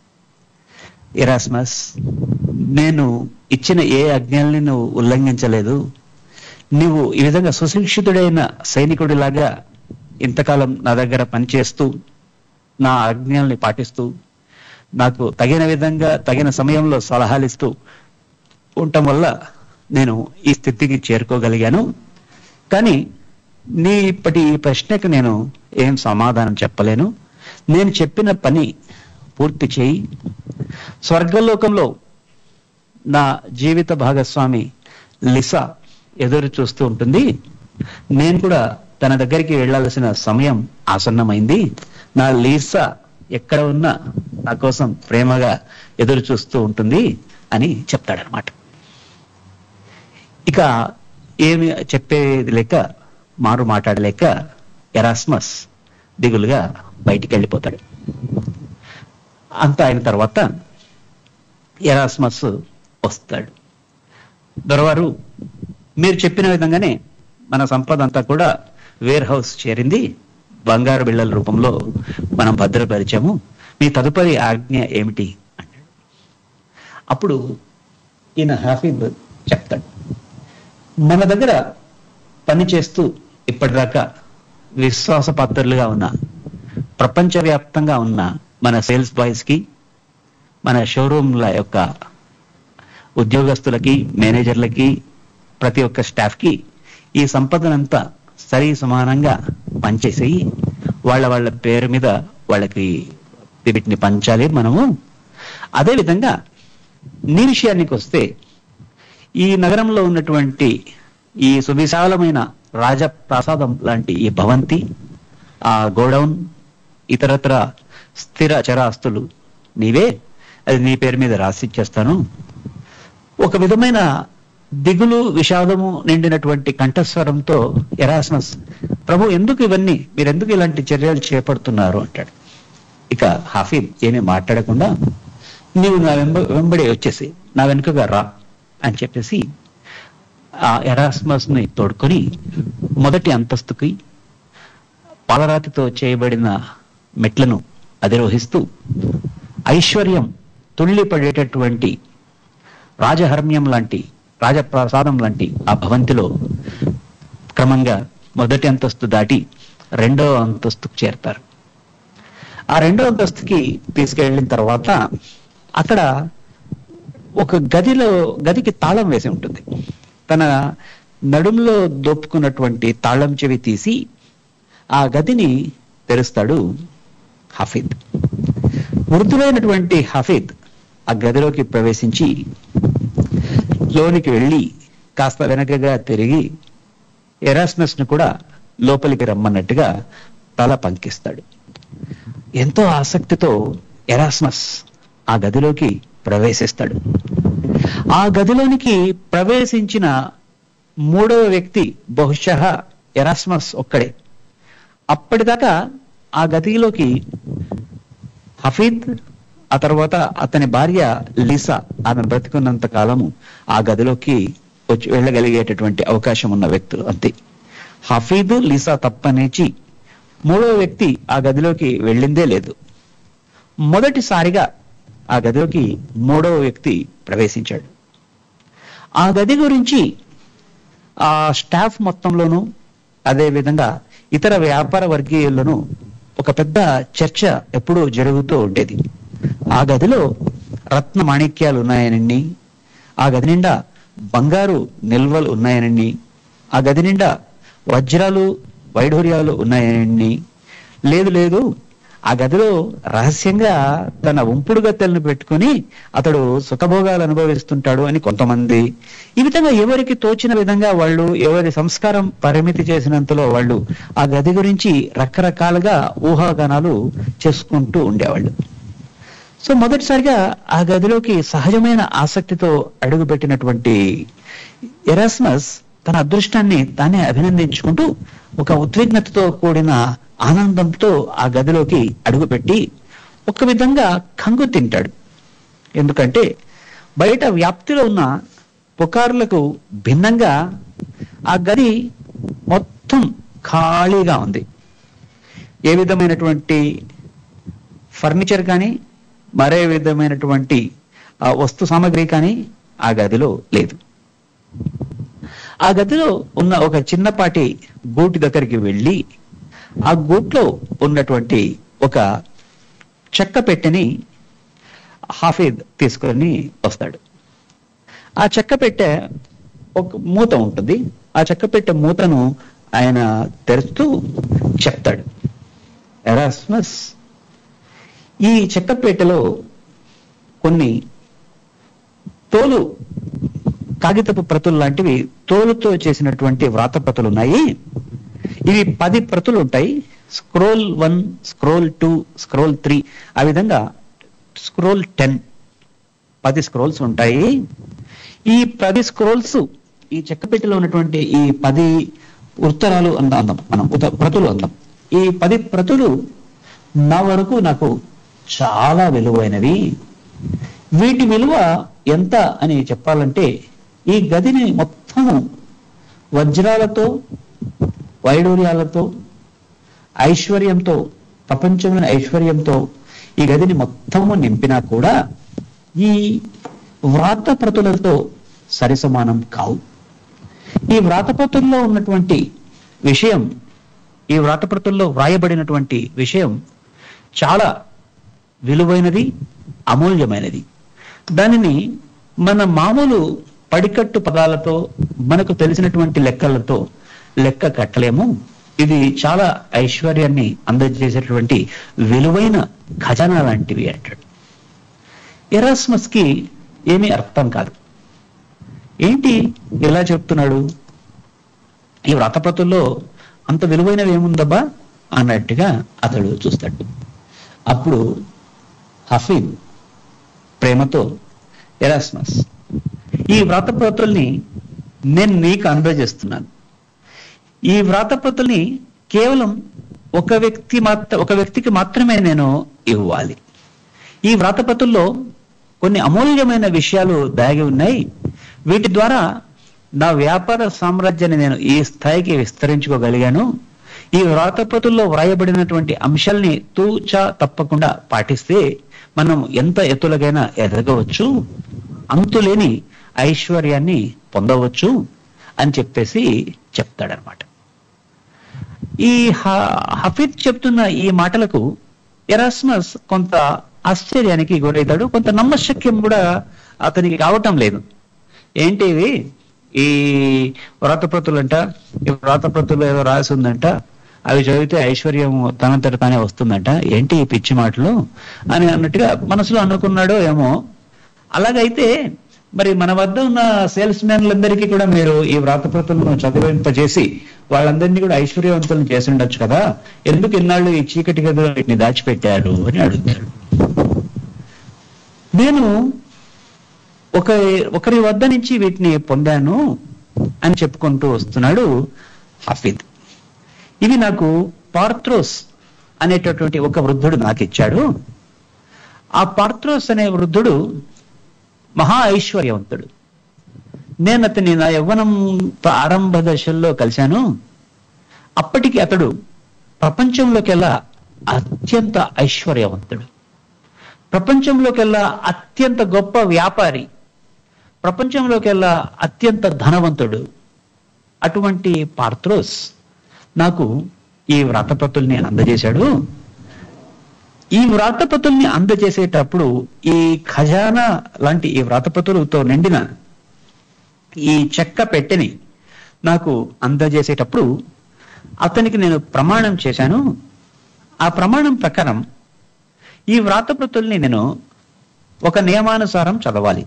ఇరాస్మస్ నేను ఇచ్చిన ఏ ఆజ్ఞల్ని నువ్వు ఉల్లంఘించలేదు నువ్వు ఈ విధంగా సుశిక్షితుడైన సైనికుడిలాగా ఇంతకాలం నా దగ్గర పనిచేస్తూ నా ఆజ్ఞల్ని పాటిస్తూ నాకు తగిన విధంగా తగిన సమయంలో సలహాలు ఇస్తూ ఉండటం వల్ల నేను ఈ స్థితికి చేరుకోగలిగాను కానీ నీ ఇప్పటి ఈ ప్రశ్నకు నేను ఏం సమాధానం చెప్పలేను నేను చెప్పిన పని పూర్తి చేయి స్వర్గలోకంలో నా జీవిత భాగస్వామి లిసా ఎదురు చూస్తూ ఉంటుంది నేను కూడా తన దగ్గరికి వెళ్ళాల్సిన సమయం ఆసన్నమైంది నా లీసా ఎక్కడ ఉన్నా నా కోసం ప్రేమగా ఎదురు చూస్తూ ఉంటుంది అని చెప్తాడనమాట ఇక ఏమి చెప్పేది లేక మారు మాట్లాడలేక ఎరాస్మస్ దిగులుగా బయటికి వెళ్ళిపోతాడు అంతా అయిన తర్వాత ఎరాస్మస్ వస్తాడు దొరవారు మీరు చెప్పిన విధంగానే మన సంపద అంతా కూడా వేర్ హౌస్ చేరింది బంగారు బిళ్ళల రూపంలో మనం భద్రపరిచాము మీ తదుపరి ఆజ్ఞ ఏమిటి అంటాడు అప్పుడు ఈయన హాఫీద్ చెప్తాడు మన దగ్గర పని చేస్తూ ఇప్పటిదాకా విశ్వాసపాత్రులుగా ఉన్న ప్రపంచవ్యాప్తంగా ఉన్న మన సేల్స్ బాయ్స్ కి మన షోరూమ్ల యొక్క ఉద్యోగస్తులకి మేనేజర్లకి ప్రతి ఒక్క స్టాఫ్ కి ఈ సంపదనంతా సరి సమానంగా పనిచేసి వాళ్ళ వాళ్ళ పేరు మీద వాళ్ళకి వీటిని పంచాలి మనము అదే విధంగా నీ విషయానికి వస్తే ఈ నగరంలో ఉన్నటువంటి ఈ సువిశాలమైన రాజప్రాసాదం లాంటి ఈ భవంతి ఆ గోడౌన్ ఇతరత్ర స్థిర చరాస్తులు నీవే అది నీ పేరు మీద రాసిచ్చేస్తాను ఒక విధమైన దిగులు విషాదము నిండినటువంటి కంఠస్వరంతో ఎరాస్మస్ ప్రభు ఎందుకు ఇవన్నీ మీరు ఎందుకు ఇలాంటి చర్యలు చేపడుతున్నారు అంటాడు ఇక హాఫీద్ ఏమీ మాట్లాడకుండా నీవు నా వెంబ వెంబడి వచ్చేసి నా వెనుకగా రా అని చెప్పేసి ఆ ఎరాస్మస్ ని తోడుకొని మొదటి అంతస్తుకి పాలరాతితో చేయబడిన మెట్లను అధిరోహిస్తూ ఐశ్వర్యం తుళ్ళిపడేటటువంటి రాజహర్మ్యం లాంటి రాజప్రసాదం లాంటి ఆ భవంతిలో క్రమంగా మొదటి అంతస్తు దాటి రెండో అంతస్తుకు చేరతారు ఆ రెండో అంతస్తుకి తీసుకెళ్ళిన తర్వాత అక్కడ ఒక గదిలో గదికి తాళం వేసి ఉంటుంది తన నడుములో దోపుకున్నటువంటి తాళం చెవి తీసి ఆ గదిని తెరుస్తాడు హఫీద్ వృద్ధులైనటువంటి హఫీద్ ఆ గదిలోకి ప్రవేశించి లోనికి వెళ్ళి కాస్త వెనకగా తిరిగి ఎరాస్మస్ ను కూడా లోపలికి రమ్మన్నట్టుగా తల పంకిస్తాడు ఎంతో ఆసక్తితో ఎరాస్మస్ ఆ గదిలోకి ప్రవేశిస్తాడు ఆ గదిలోనికి ప్రవేశించిన మూడవ వ్యక్తి బహుశः ఎరాస్మస్ ఒక్కడే అప్పటిదాకా ఆ గదిలోకి హఫీద్ ఆ తర్వాత అతని భార్య లిసా ఆమె బ్రతికున్నంత కాలము ఆ గదిలోకి వచ్చి వెళ్ళగలిగేటటువంటి అవకాశం ఉన్న వ్యక్తులు అంతే హఫీద్ లిసా తప్పనేచి మూడవ వ్యక్తి ఆ గదిలోకి వెళ్ళిందే లేదు మొదటిసారిగా ఆ గదిలోకి మూడవ వ్యక్తి ప్రవేశించాడు ఆ గది గురించి ఆ స్టాఫ్ మొత్తంలోనూ అదే విధంగా ఇతర వ్యాపార వర్గీయుల్లోనూ ఒక పెద్ద చర్చ ఎప్పుడూ జరుగుతూ ఉండేది ఆ గదిలో రత్న మాణిక్యాలు ఉన్నాయనండి ఆ గది నిండా బంగారు నిల్వలు ఉన్నాయనండి ఆ గది నిండా వజ్రాలు వైఢూర్యాలు ఉన్నాయనండి లేదు లేదు ఆ గదిలో రహస్యంగా తన ఉంపుడు గత్తెలను పెట్టుకుని అతడు సుఖభోగాలు అనుభవిస్తుంటాడు అని కొంతమంది ఈ విధంగా ఎవరికి తోచిన విధంగా వాళ్ళు ఎవరి సంస్కారం పరిమితి చేసినంతలో వాళ్ళు ఆ గది గురించి రకరకాలుగా ఊహాగానాలు చేసుకుంటూ ఉండేవాళ్ళు సో మొదటిసారిగా ఆ గదిలోకి సహజమైన ఆసక్తితో అడుగుపెట్టినటువంటి ఎరాస్మస్ తన అదృష్టాన్ని తానే అభినందించుకుంటూ ఒక ఉద్విగ్నతతో కూడిన ఆనందంతో ఆ గదిలోకి అడుగుపెట్టి ఒక విధంగా కంగు తింటాడు ఎందుకంటే బయట వ్యాప్తిలో ఉన్న పుకార్లకు భిన్నంగా ఆ గది మొత్తం ఖాళీగా ఉంది ఏ విధమైనటువంటి ఫర్నిచర్ కానీ మరే విధమైనటువంటి ఆ వస్తు సామాగ్రి కానీ ఆ గదిలో లేదు ఆ గదిలో ఉన్న ఒక చిన్నపాటి గూటి దగ్గరికి వెళ్ళి ఆ గూట్లో ఉన్నటువంటి ఒక చెక్క పెట్టెని హాఫీద్ తీసుకొని వస్తాడు ఆ చెక్క పెట్టె ఒక మూత ఉంటుంది ఆ చెక్క పెట్టె మూతను ఆయన తెరుస్తూ చెప్తాడు ఎరాస్మస్ ఈ చెక్క పెట్టెలో కొన్ని తోలు కాగితపు ప్రతులు లాంటివి తోలుతో చేసినటువంటి వ్రాత ప్రతులు ఉన్నాయి ఇవి పది ప్రతులు ఉంటాయి scroll one scroll two scroll three ఆ విధంగా స్క్రోల్ టెన్ పది స్క్రోల్స్ ఉంటాయి ఈ పది స్క్రోల్స్ ఈ చెక్కపెట్టెలో ఉన్నటువంటి ఈ పది ఉత్తరాలు అంద అందం మనం ఉత- ప్రతులు అందం ఈ పది ప్రతులు నా వరకు నాకు చాలా విలువైనవి వీటి విలువ ఎంత అని చెప్పాలంటే ఈ గదిని మొత్తం వజ్రాలతో వైడూర్యాలతో ఐశ్వర్యంతో ప్రపంచమైన ఐశ్వర్యంతో ఈ గదిని మొత్తము నింపినా కూడా ఈ వ్రాత ప్రతులతో సరిసమానం కావు ఈ వ్రాతప్రతుల్లో ఉన్నటువంటి విషయం ఈ వ్రాతప్రతుల్లో వ్రాయబడినటువంటి విషయం చాలా విలువైనది అమూల్యమైనది దానిని మన మామూలు పడికట్టు పదాలతో మనకు తెలిసినటువంటి లెక్కలతో లెక్క కట్టలేము ఇది చాలా ఐశ్వర్యాన్ని అందజేసేటువంటి విలువైన ఖజానా లాంటివి అంటాడు ఎరాస్మస్ కి ఏమీ అర్థం కాదు ఏంటి ఎలా చెప్తున్నాడు ఈ వ్రతప్రతుల్లో అంత విలువైనవి ఏముందబ్బా అన్నట్టుగా అతడు చూస్తాడు అప్పుడు హఫీద్ ప్రేమతో ఎరాస్మస్ ఈ వ్రతప్రతుల్ని నేను నీకు అందజేస్తున్నాను ఈ వ్రాతప్రతుల్ని కేవలం ఒక వ్యక్తి మాత్ర ఒక వ్యక్తికి మాత్రమే నేను ఇవ్వాలి ఈ వ్రాతప్రతుల్లో కొన్ని అమూల్యమైన విషయాలు దాగి ఉన్నాయి వీటి ద్వారా నా వ్యాపార సామ్రాజ్యాన్ని నేను ఈ స్థాయికి విస్తరించుకోగలిగాను ఈ వ్రాతప్రతుల్లో వ్రాయబడినటువంటి అంశాల్ని తూచా తప్పకుండా పాటిస్తే మనం ఎంత ఎత్తులకైనా ఎదగవచ్చు అంతులేని ఐశ్వర్యాన్ని పొందవచ్చు అని చెప్పేసి చెప్తాడనమాట ఈ హ- హఫీద్ చెప్తున్న ఈ మాటలకు ఎరాస్మస్ కొంత ఆశ్చర్యానికి గురవుతాడు కొంత నమ్మశక్యం కూడా అతనికి కావటం లేదు ఏంటి ఇవి ఈ వ్రాతప్రతులంట ఈ వ్రాతప్రతులు ఏదో రాసి ఉందంట అవి చదివితే ఐశ్వర్యం తనంతట తానే వస్తుందంట ఏంటి ఈ పిచ్చి మాటలు అని అన్నట్టుగా మనసులో అనుకున్నాడో ఏమో అలాగైతే మరి మన వద్ద ఉన్న సేల్స్ మ్యాన్లందరికీ కూడా మీరు ఈ వ్రాతప్రతులను చదివింపజేసి వాళ్ళందరినీ కూడా ఐశ్వర్యవంతులను చేసి ఉండొచ్చు కదా ఎందుకు ఇన్నాళ్ళు ఈ చీకటి గదిలో వీటిని దాచిపెట్టారు అని అడుగుతాడు నేను ఒక ఒకరి వద్ద నుంచి వీటిని పొందాను అని చెప్పుకుంటూ వస్తున్నాడు హఫీద్ ఇవి నాకు పార్థ్రోస్ అనేటటువంటి ఒక వృద్ధుడు నాకు ఇచ్చాడు ఆ పార్థ్రోస్ అనే వృద్ధుడు మహా ఐశ్వర్యవంతుడు నేను అతన్ని నా యవ్వనం ప్రారంభ దశల్లో కలిశాను అప్పటికి అతడు ప్రపంచంలోకెల్లా అత్యంత ఐశ్వర్యవంతుడు ప్రపంచంలోకెల్లా అత్యంత గొప్ప వ్యాపారి ప్రపంచంలోకెల్లా అత్యంత ధనవంతుడు అటువంటి పార్థ్రోస్ నాకు ఈ వ్రాతప్రతుల్ని అందజేశాడు ఈ వ్రాతప్రతుల్ని అందజేసేటప్పుడు ఈ ఖజానా లాంటి ఈ వ్రాతప్రతులతో నిండిన ఈ చెక్క పెట్టెని నాకు అందజేసేటప్పుడు అతనికి నేను ప్రమాణం చేశాను ఆ ప్రమాణం ప్రకారం ఈ వ్రాతప్రతుల్ని నేను ఒక నియమానుసారం చదవాలి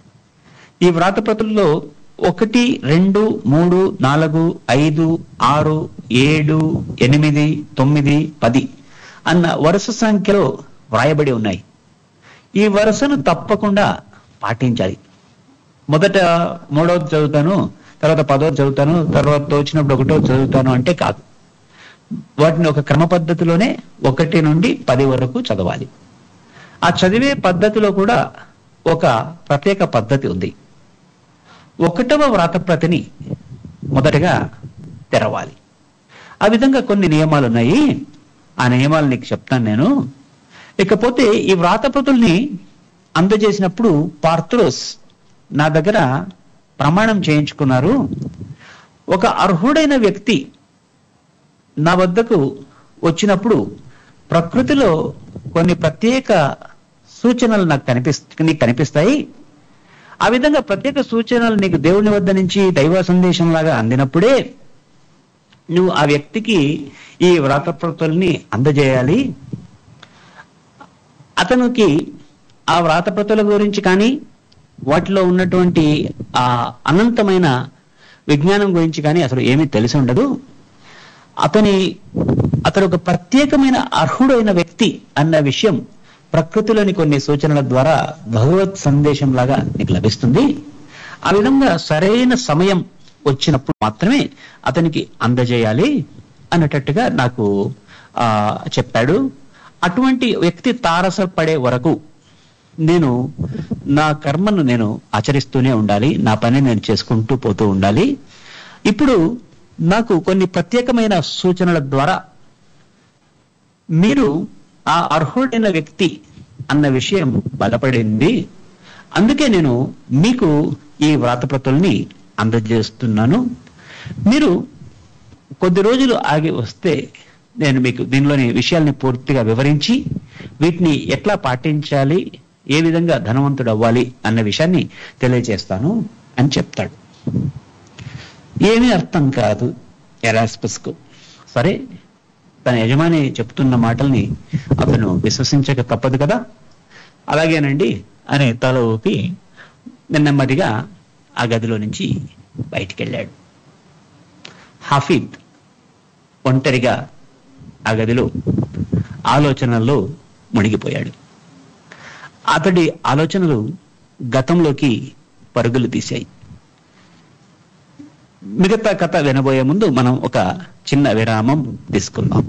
ఈ వ్రాతప్రతుల్లో ఒకటి రెండు మూడు నాలుగు ఐదు ఆరు ఏడు ఎనిమిది తొమ్మిది పది అన్న వరుస సంఖ్యలో వ్రాయబడి ఉన్నాయి ఈ వరుసను తప్పకుండా పాటించాలి మొదట మూడవది చదువుతాను తర్వాత పదవది చదువుతాను తర్వాత వచ్చినప్పుడు ఒకటో చదువుతాను అంటే కాదు వాటిని ఒక క్రమ పద్ధతిలోనే ఒకటి నుండి పది వరకు చదవాలి ఆ చదివే పద్ధతిలో కూడా ఒక ప్రత్యేక పద్ధతి ఉంది ఒకటవ వ్రాతప్రతిని మొదటగా తెరవాలి ఆ విధంగా కొన్ని నియమాలు ఉన్నాయి ఆ నియమాలు నీకు చెప్తాను నేను ఇకపోతే ఈ వ్రాతప్రతుల్ని అందజేసినప్పుడు పార్థ్రోస్ నా దగ్గర ప్రమాణం చేయించుకున్నారు ఒక అర్హుడైన వ్యక్తి నా వద్దకు వచ్చినప్పుడు ప్రకృతిలో కొన్ని ప్రత్యేక సూచనలు నాకు కనిపిస్త నీకు కనిపిస్తాయి ఆ విధంగా ప్రత్యేక సూచనలు నీకు దేవుని వద్ద నుంచి దైవ సందేశం లాగా అందినప్పుడే నువ్వు ఆ వ్యక్తికి ఈ వ్రాతప్రతుల్ని అందజేయాలి అతనికి ఆ వ్రాతప్రతుల గురించి కానీ వాటిలో ఉన్నటువంటి ఆ అనంతమైన విజ్ఞానం గురించి కానీ అసలు ఏమీ తెలిసి ఉండదు అతని అతడు ఒక ప్రత్యేకమైన అర్హుడైన వ్యక్తి అన్న విషయం ప్రకృతిలోని కొన్ని సూచనల ద్వారా భగవత్ సందేశం లాగా నీకు లభిస్తుంది ఆ విధంగా సరైన సమయం వచ్చినప్పుడు మాత్రమే అతనికి అందజేయాలి అన్నట్టుగా నాకు ఆ చెప్పాడు అటువంటి వ్యక్తి తారసపడే వరకు నేను నా కర్మను నేను ఆచరిస్తూనే ఉండాలి నా పని నేను చేసుకుంటూ పోతూ ఉండాలి ఇప్పుడు నాకు కొన్ని ప్రత్యేకమైన సూచనల ద్వారా మీరు ఆ అర్హుడైన వ్యక్తి అన్న విషయం బలపడింది అందుకే నేను మీకు ఈ వ్రాతప్రతుల్ని అందజేస్తున్నాను మీరు కొద్ది రోజులు ఆగి వస్తే నేను మీకు దీనిలోని విషయాల్ని పూర్తిగా వివరించి వీటిని ఎట్లా పాటించాలి ఏ విధంగా ధనవంతుడు అవ్వాలి అన్న విషయాన్ని తెలియజేస్తాను అని చెప్తాడు ఏమీ అర్థం కాదు ఎరాస్పస్కు సరే తన యజమాని చెప్తున్న మాటల్ని అతను విశ్వసించక తప్పదు కదా అలాగేనండి అని తల ఊపి నెమ్మదిగా ఆ గదిలో నుంచి బయటికి వెళ్ళాడు హఫీద్ ఒంటరిగా ఆ గదిలో ఆలోచనల్లో మునిగిపోయాడు అతడి ఆలోచనలు గతంలోకి పరుగులు తీశాయి మిగతా కథ వినబోయే ముందు మనం ఒక చిన్న విరామం తీసుకుందాం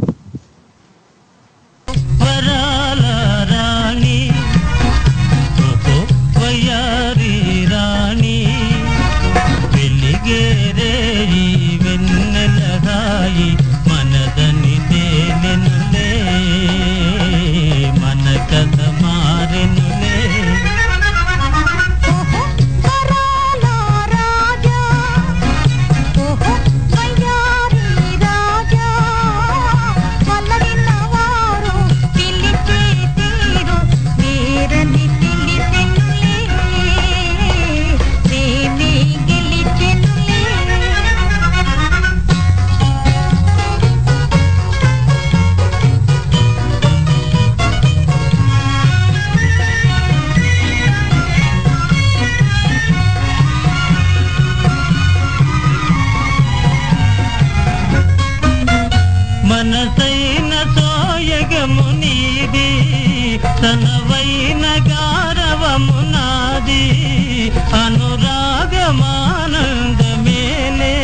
వరాల రాణి ఓహో వయ్యారి రాణి వెలిగేరే ఈ వెన్నెల హాయి మనదని తేనెనులే మన కథ మారెనులే రాజా తనవైన గారవము నాది అనురాగమానందమేలే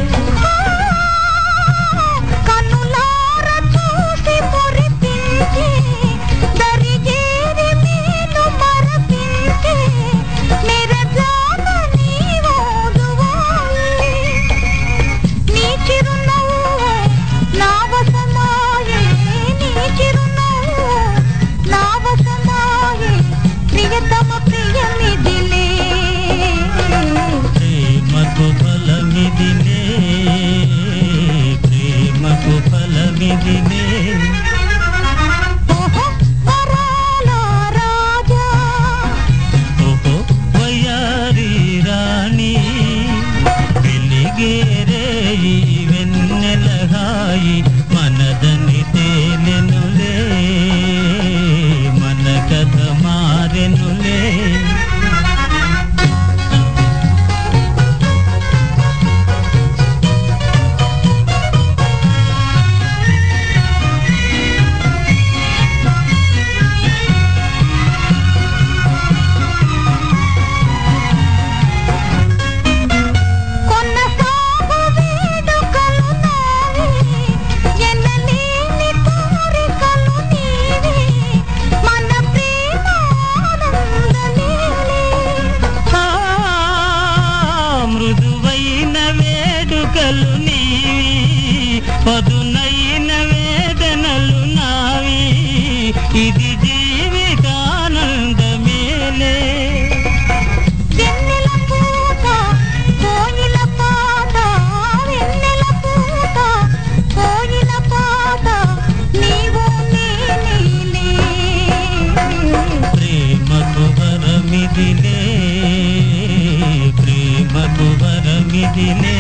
కనులార చూసి మురిపించి దరిజేరి మేలు మరపించి నిరజాన నీవోదువాలి నీ చిరునవ్వు నా వశమాయే నీ చిరునవ్వు నా వశమాయే ప్రియతమ ప్రియమిదిలే ప్రేమకు ఫలమిదిలే ప్రేమకు ఫలమిదిలే వరాల రాజా ఓహో వయారి రాణి వెలిగేరే ఈ వెన్నెల హాయి మనదని తేలెనులే మన కథ మారెనులే కొనసాగు వేడుకలు నావి ఎనలేని కోరికలు నీవి మన ప్రేమ ఆనందలీలే ఆ, మృదువైన వేడుకలు నీవి పదునైన వేదనలు నావి ఇది జీవితానందమేలే వెన్నెల పూత కోయిల పాట వెన్నెల పూత కోయిల పాట నీవు నేనేలే ప్రేమకు వరమిదిలే ప్రేమకు వరమిదిలే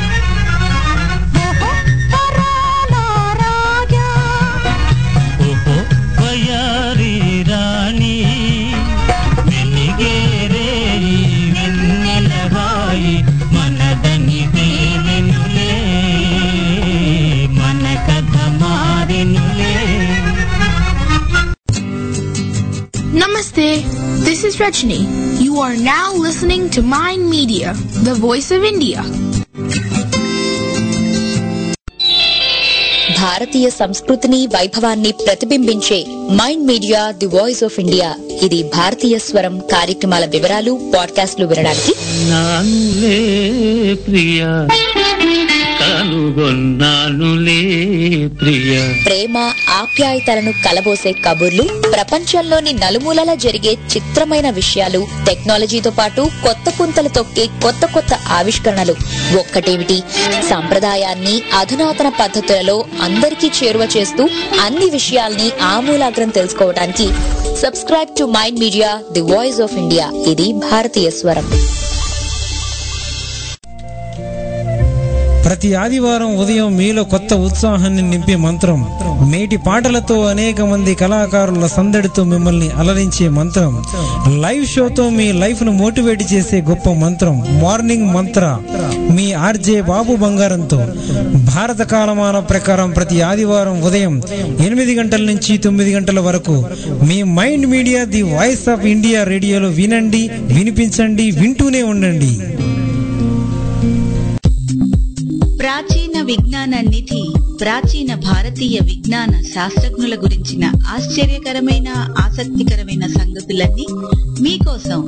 వరాల రాజా ఓహో వయారి రాణి వెలిగేరే ఈ వెన్నెల హాయి మనదని తేలెనులే మన కథ మారెనులే Namaste. This is Rajni. You are now listening to Mind Media, the voice of India. భారతీయ సంస్కృతిని వైభవాన్ని ప్రతిబింబించే Mind media the voice of India ఇది భారతీయ స్వరం కార్యక్రమాల వివరాలు పాడ్కాస్ట్లు వినడానికి నానులే ప్రియ కనుగొన్నానులే ప్రియ ప్రేమ ఆప్యాయతలను కలబోసే కబుర్లు ప్రపంచంలోని నలుమూలలా జరిగే చిత్రమైన విషయాలు టెక్నాలజీతో పాటు కొత్త పుంతలు తొక్కే కొత్త కొత్త ఆవిష్కరణలు ఒక్కటేమిటి సంప్రదాయాన్ని అధునాతన పద్ధతులలో అందరికీ చేరువ చేస్తూ అన్ని విషయాల్ని ఆమూలాగ్రం తెలుసుకోవడానికి subscribe to Mind media the voice of India ఇది భారతీయ స్వరం ప్రతి ఆదివారం ఉదయం మీలో కొత్త ఉత్సాహాన్ని నింపే మంత్రం మేటి పాటలతో అనేక మంది కళాకారుల సందడితో మిమ్మల్ని అలరించే మంత్రం లైవ్ షోతో మీ లైఫ్ ను మోటివేట్ చేసే గొప్ప మంత్రం మార్నింగ్ మంత్ర మీ ఆర్జే బాబు బంగారంతో భారత కాలమాన ప్రకారం ప్రతి ఆదివారం ఉదయం ఎనిమిది గంటల నుంచి తొమ్మిది గంటల వరకు మీ mind media the voice of India రేడియోలో వినండి వినిపించండి వింటూనే ఉండండి ప్రాచీన విజ్ఞాన నిధి ప్రాచీన భారతీయ విజ్ఞాన శాస్త్రజ్ఞుల గురించిన ఆశ్చర్యకరమైన ఆసక్తికరమైన సంగతులన్నీ మీకోసం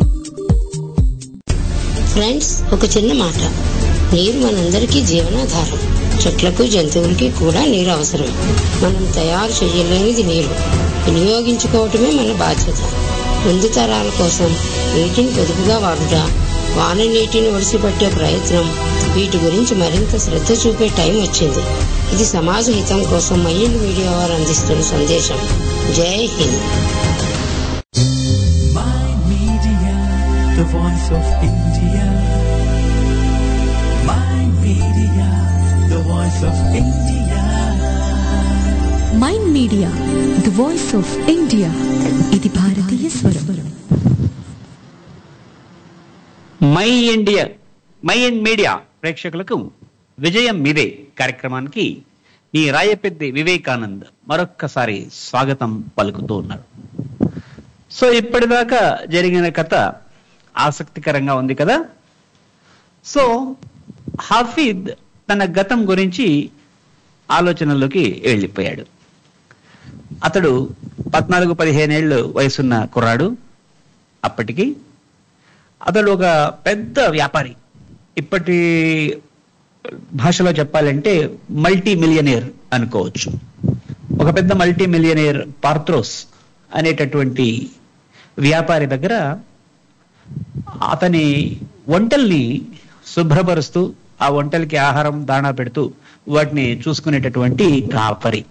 ఫ్రెండ్స్ ఒక చిన్న మాట నీరు మనందరికీ జీవనాధారం చెట్లకు జంతువులకి కూడా నీరు అవసరం మనం తయారు చేయలేనిది నీరు వినియోగించుకోవటమే మన బాధ్యత ముందు తరాల కోసం నీటిని పొదుపుగా వాడుట వాన నీటిని ఒడిసిపట్టే ప్రయత్నం వీటి గురించి మరింత శ్రద్ధ చూపే టైం వచ్చింది ఇది సమాజ హితం కోసం మైండ్ మీడియా వారు అందిస్తున్న సందేశం జై Hind Mind Media, the voice of India. Mind Media, the voice of India. Mind media the voice of India ఇది భారతీయ స్వరం my India Mind Media ప్రేక్షకులకు విజయం మీదే కార్యక్రమానికి మీ రాయపెద్ది వివేకానంద్ మరొక్కసారి స్వాగతం పలుకుతూ ఉన్నారు సో ఇప్పటిదాకా జరిగిన కథ ఆసక్తికరంగా ఉంది కదా సో హఫీద్ తన గతం గురించి ఆలోచనలోకి వెళ్ళిపోయాడు అతడు పద్నాలుగు పదిహేనేళ్ళు వయసున్న కుర్రాడు అప్పటికి అతడు ఒక పెద్ద వ్యాపారి ఇప్పటి భాషలో చెప్పాలంటే మల్టీ మిలియనేర్ అనుకోవచ్చు ఒక పెద్ద మల్టీ మిలియనేర్ పార్థ్రోస్ అనేటటువంటి వ్యాపారి దగ్గర అతని వంటల్ని శుభ్రపరుస్తూ ఆ వంటలకి ఆహారం దాణా పెడుతూ వాటిని చూసుకునేటటువంటి కాపరి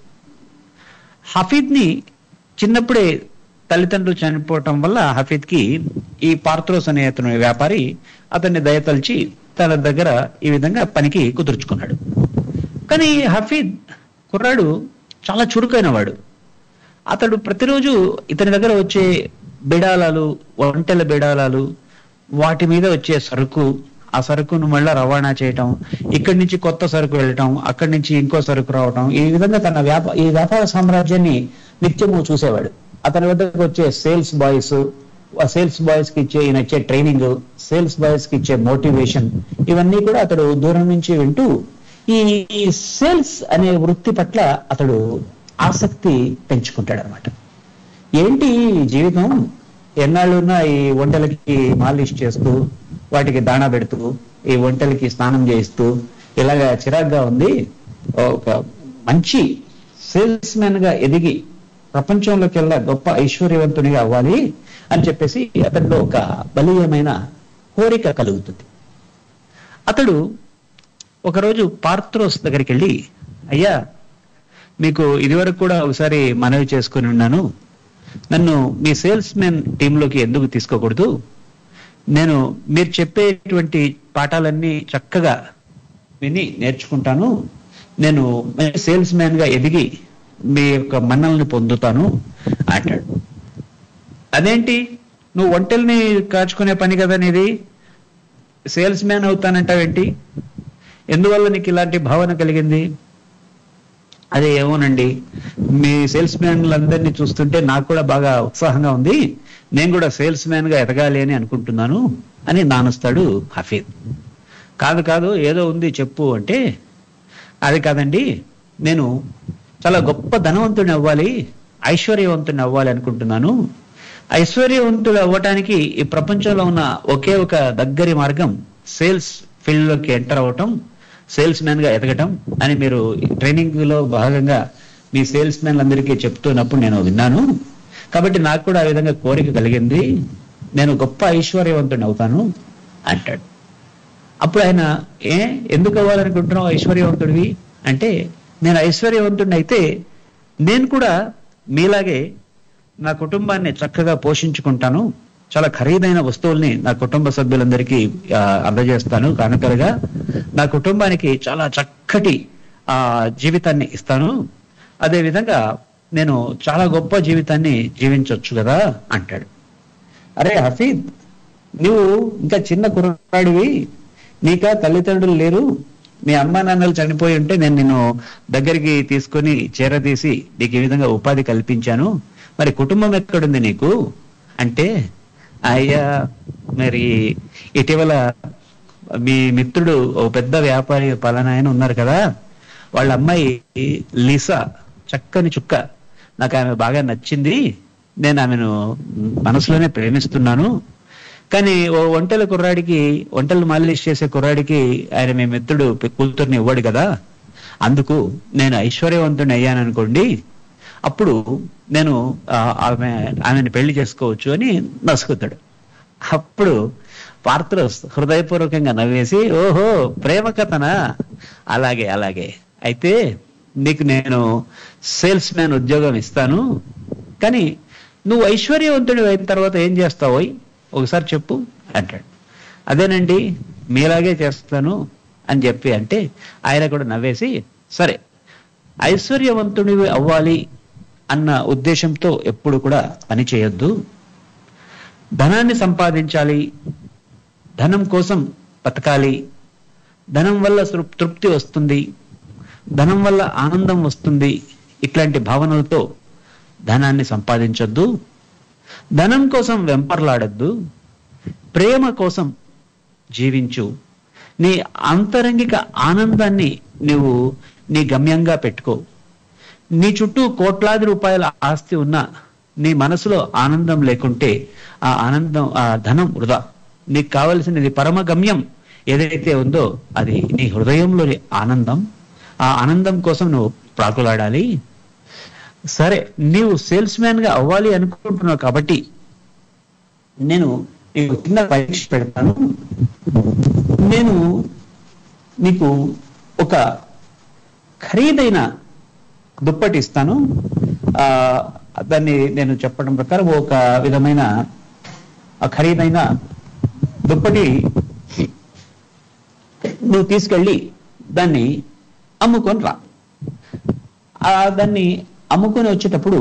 హఫీద్ని చిన్నప్పుడే తల్లిదండ్రులు చనిపోవటం వల్ల హఫీద్కి ఈ పార్థ్రోస్ అనే అతను వ్యాపారి అతన్ని దయతలిచి తన దగ్గర ఈ విధంగా పనికి కుదుర్చుకున్నాడు కానీ హఫీద్ కుర్రాడు చాలా చురుకైన వాడు అతడు ప్రతిరోజు ఇతని దగ్గర వచ్చే బిడాలాలు వంటల బిడాలాలు వాటి మీద వచ్చే సరుకు ఆ సరుకును మళ్ళా రవాణా చేయటం ఇక్కడి నుంచి కొత్త సరుకు వెళ్ళటం అక్కడి నుంచి ఇంకో సరుకు రావటం ఈ విధంగా తన వ్యాపార ఈ వ్యాపార సామ్రాజ్యాన్ని నిత్యము చూసేవాడు అతని వద్దకు వచ్చే సేల్స్ బాయ్స్ ఆ సేల్స్ బాయ్స్ కి ఇచ్చే ఈయన ఇచ్చే ట్రైనింగ్ సేల్స్ బాయ్స్ కి ఇచ్చే మోటివేషన్ ఇవన్నీ కూడా అతడు దూరం నుంచి వింటూ ఈ సేల్స్ అనే వృత్తి పట్ల అతడు ఆసక్తి పెంచుకుంటాడు అనమాట ఏంటి ఈ జీవితం ఎన్నాళ్ళున్నా ఈ వంటలకి మాలిష్ చేస్తూ వాటికి దాణా పెడుతూ ఈ వంటలకి స్నానం చేయిస్తూ ఇలాగా చిరాగ్గా ఉంది ఒక మంచి సేల్స్ మ్యాన్ గా ఎదిగి ప్రపంచంలోకెల్లా గొప్ప ఐశ్వర్యవంతునిగా అవ్వాలి అని చెప్పేసి అతనిలో ఒక బలీయమైన కోరిక కలుగుతుంది అతడు ఒకరోజు పార్థ్రోస్ దగ్గరికి వెళ్ళి అయ్యా మీకు ఇదివరకు కూడా ఒకసారి మనవి చేసుకుని ఉన్నాను నన్ను మీ సేల్స్ మెన్ టీంలోకి ఎందుకు తీసుకోకూడదు నేను మీరు చెప్పేటువంటి పాఠాలన్నీ చక్కగా విని నేర్చుకుంటాను నేను సేల్స్ మ్యాన్ గా ఎదిగి మీ యొక్క మన్నల్ని పొందుతాను అంటాడు అదేంటి నువ్వు వంటల్ని కాచుకునే పని కదా నీది సేల్స్ మ్యాన్ అవుతానంటావేంటి ఎందువల్ల నీకు ఇలాంటి భావన కలిగింది అదే ఏమోనండి మీ సేల్స్ మ్యాన్లందరినీ చూస్తుంటే నాకు కూడా బాగా ఉత్సాహంగా ఉంది నేను కూడా సేల్స్ మ్యాన్ గా ఎదగాలి అని అనుకుంటున్నాను అని నానుస్తాడు హఫీద్ కాదు కాదు ఏదో ఉంది చెప్పు అంటే అది కాదండి నేను చాలా గొప్ప ధనవంతుని అవ్వాలి ఐశ్వర్యవంతుని అవ్వాలి అనుకుంటున్నాను ఐశ్వర్యవంతుడు అవ్వటానికి ఈ ప్రపంచంలో ఉన్న ఒకే ఒక దగ్గరి మార్గం సేల్స్ ఫీల్డ్ లోకి ఎంటర్ అవ్వటం సేల్స్ మ్యాన్ గా ఎదగటం అని మీరు ట్రైనింగ్ లో భాగంగా మీ సేల్స్ మ్యాన్ అందరికీ చెప్తున్నప్పుడు నేను విన్నాను కాబట్టి నాకు కూడా ఆ విధంగా కోరిక కలిగింది నేను గొప్ప ఐశ్వర్యవంతుని అవుతాను అంటాడు అప్పుడు ఆయన ఏ ఎందుకు అవ్వాలనుకుంటున్నావు ఐశ్వర్యవంతుడివి అంటే నేను ఐశ్వర్యవంతుడిని అయితే నేను కూడా మీలాగే నా కుటుంబాన్ని చక్కగా పోషించుకుంటాను చాలా ఖరీదైన వస్తువుల్ని నా కుటుంబ సభ్యులందరికీ ఆ, అందజేస్తాను కానుకలుగా నా కుటుంబానికి చాలా చక్కటి ఆ జీవితాన్ని ఇస్తాను అదే విధంగా నేను చాలా గొప్ప జీవితాన్ని జీవించవచ్చు కదా అంటాడు అరే హఫీద్ నువ్వు ఇంకా చిన్న కుర్రాడివి నీకా తల్లిదండ్రులు లేరు మీ అమ్మా నాన్నలు చనిపోయి ఉంటే నేను నిన్ను దగ్గరికి తీసుకొని చేరదీసి నీకు ఈ విధంగా ఉపాధి కల్పించాను మరి కుటుంబం ఎక్కడుంది నీకు అంటే అయ్యా మరి ఇటీవల మీ మిత్రుడు ఓ పెద్ద వ్యాపారి పలానా ఆయన ఉన్నారు కదా వాళ్ళ అమ్మాయి లిసా చక్కని చుక్క నాకు ఆమె బాగా నచ్చింది నేను ఆమెను మనసులోనే ప్రేమిస్తున్నాను కానీ ఓ వంటల కుర్రాడికి వంటలు మాలిష్ చేసే కుర్రాడికి ఆయన మీ మిత్రుడు పె- కూతుర్ని ఇవ్వడు కదా అందుకు నేను ఐశ్వర్యవంతుని అయ్యాను అనుకోండి అప్పుడు నేను ఆ, ఆమె ఆమెను పెళ్లి చేసుకోవచ్చు అని నసుకుతాడు అప్పుడు పార్థ్రోస్ హృదయపూర్వకంగా నవ్వేసి ఓహో ప్రేమ కథనా అలాగే అలాగే అయితే నీకు నేను సేల్స్ మ్యాన్ ఉద్యోగం ఇస్తాను కానీ నువ్వు ఐశ్వర్యవంతుడు అయిన తర్వాత ఏం చేస్తావోయ్ ఒకసారి చెప్పు అంటాడు అదేనండి మీలాగే చేస్తాను అని చెప్పి అంటే ఆయన కూడా నవ్వేసి సరే ఐశ్వర్యవంతుడివి అవ్వాలి అన్న ఉద్దేశంతో ఎప్పుడు కూడా పని చేయొద్దు ధనాన్ని సంపాదించాలి ధనం కోసం బతకాలి ధనం వల్ల తృప్- తృప్తి వస్తుంది ధనం వల్ల ఆనందం వస్తుంది ఇట్లాంటి భావనలతో ధనాన్ని సంపాదించొద్దు ధనం కోసం వెంపర్లాడద్దు ప్రేమ కోసం జీవించు నీ అంతరంగిక ఆనందాన్ని నువ్వు నీ గమ్యంగా పెట్టుకో నీ చుట్టూ కోట్లాది రూపాయల ఆస్తి ఉన్నా నీ మనసులో ఆనందం లేకుంటే ఆ ఆనందం ఆ ధనం వృధా నీకు కావలసినది పరమ గమ్యం ఏదైతే ఉందో అది నీ హృదయంలోని ఆనందం ఆ ఆనందం కోసం నువ్వు ప్రాకులాడాలి సరే నీవు సేల్స్ మ్యాన్ గా అవ్వాలి అనుకుంటున్నావు కాబట్టి నేను నీకు చిన్న పరీక్ష పెడతాను నేను నీకు ఒక ఖరీదైన దుప్పటి ఇస్తాను ఆ దాన్ని నేను చెప్పడం ప్రకారం ఒక విధమైన ఆ ఖరీదైన దుప్పటి నువ్వు తీసుకెళ్ళి దాన్ని అమ్ముకొని రా ఆ దాన్ని అమ్ముకొని వచ్చేటప్పుడు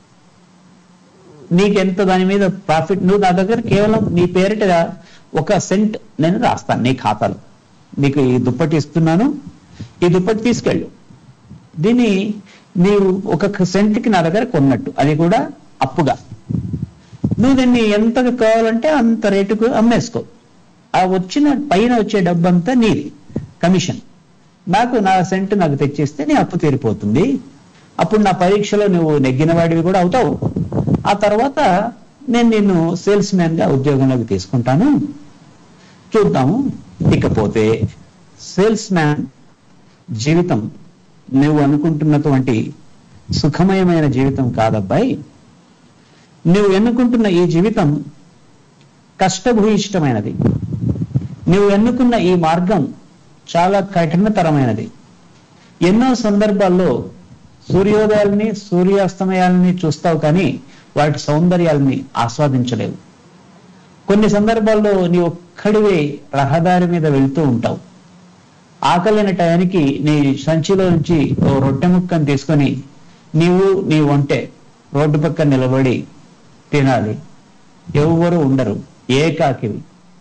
నీకెంత దాని మీద ప్రాఫిట్ నువ్వు నా దగ్గర కేవలం నీ పేరిట ఒక సెంట్ నేను రాస్తాను నీ ఖాతాలో నీకు ఈ దుప్పటి ఇస్తున్నాను ఈ దుప్పటి తీసుకెళ్ళు దీన్ని నీవు ఒక సెంట్కి నా దగ్గర కొన్నట్టు అది కూడా అప్పుగా నువ్వు దీన్ని ఎంత కావాలంటే అంత రేటుకు అమ్మేసుకో ఆ వచ్చిన పైన వచ్చే డబ్బంతా నీది కమిషన్ నాకు నా సెంట్ నాకు తెచ్చిస్తే నీ అప్పు తీరిపోతుంది అప్పుడు నా పరీక్షలో నువ్వు నెగ్గిన వాడివి కూడా అవుతావు ఆ తర్వాత నేను నిన్ను సేల్స్ మ్యాన్ గా ఉద్యోగంలోకి తీసుకుంటాను చూద్దాము ఇకపోతే సేల్స్ మ్యాన్ జీవితం నువ్వు అనుకుంటున్నటువంటి సుఖమయమైన జీవితం కాదబ్బాయి నువ్వు ఎన్నుకుంటున్న ఈ జీవితం కష్టభూయిష్టమైనది నువ్వు ఎన్నుకున్న ఈ మార్గం చాలా కఠినతరమైనది ఎన్నో సందర్భాల్లో సూర్యోదయాల్ని సూర్యాస్తమయాల్ని చూస్తావు కానీ వాటి సౌందర్యాల్ని ఆస్వాదించలేవు కొన్ని సందర్భాల్లో నీ ఒక్కడివే రహదారి మీద వెళ్తూ ఉంటావు ఆకలిన టయానికి నీ సంచిలో నుంచి ఓ రొట్టె ముక్కను తీసుకొని నీవు నీ వంటే రోడ్డు పక్కన నిలబడి తినాలి ఎవ్వరు ఉండరు ఏకాకివి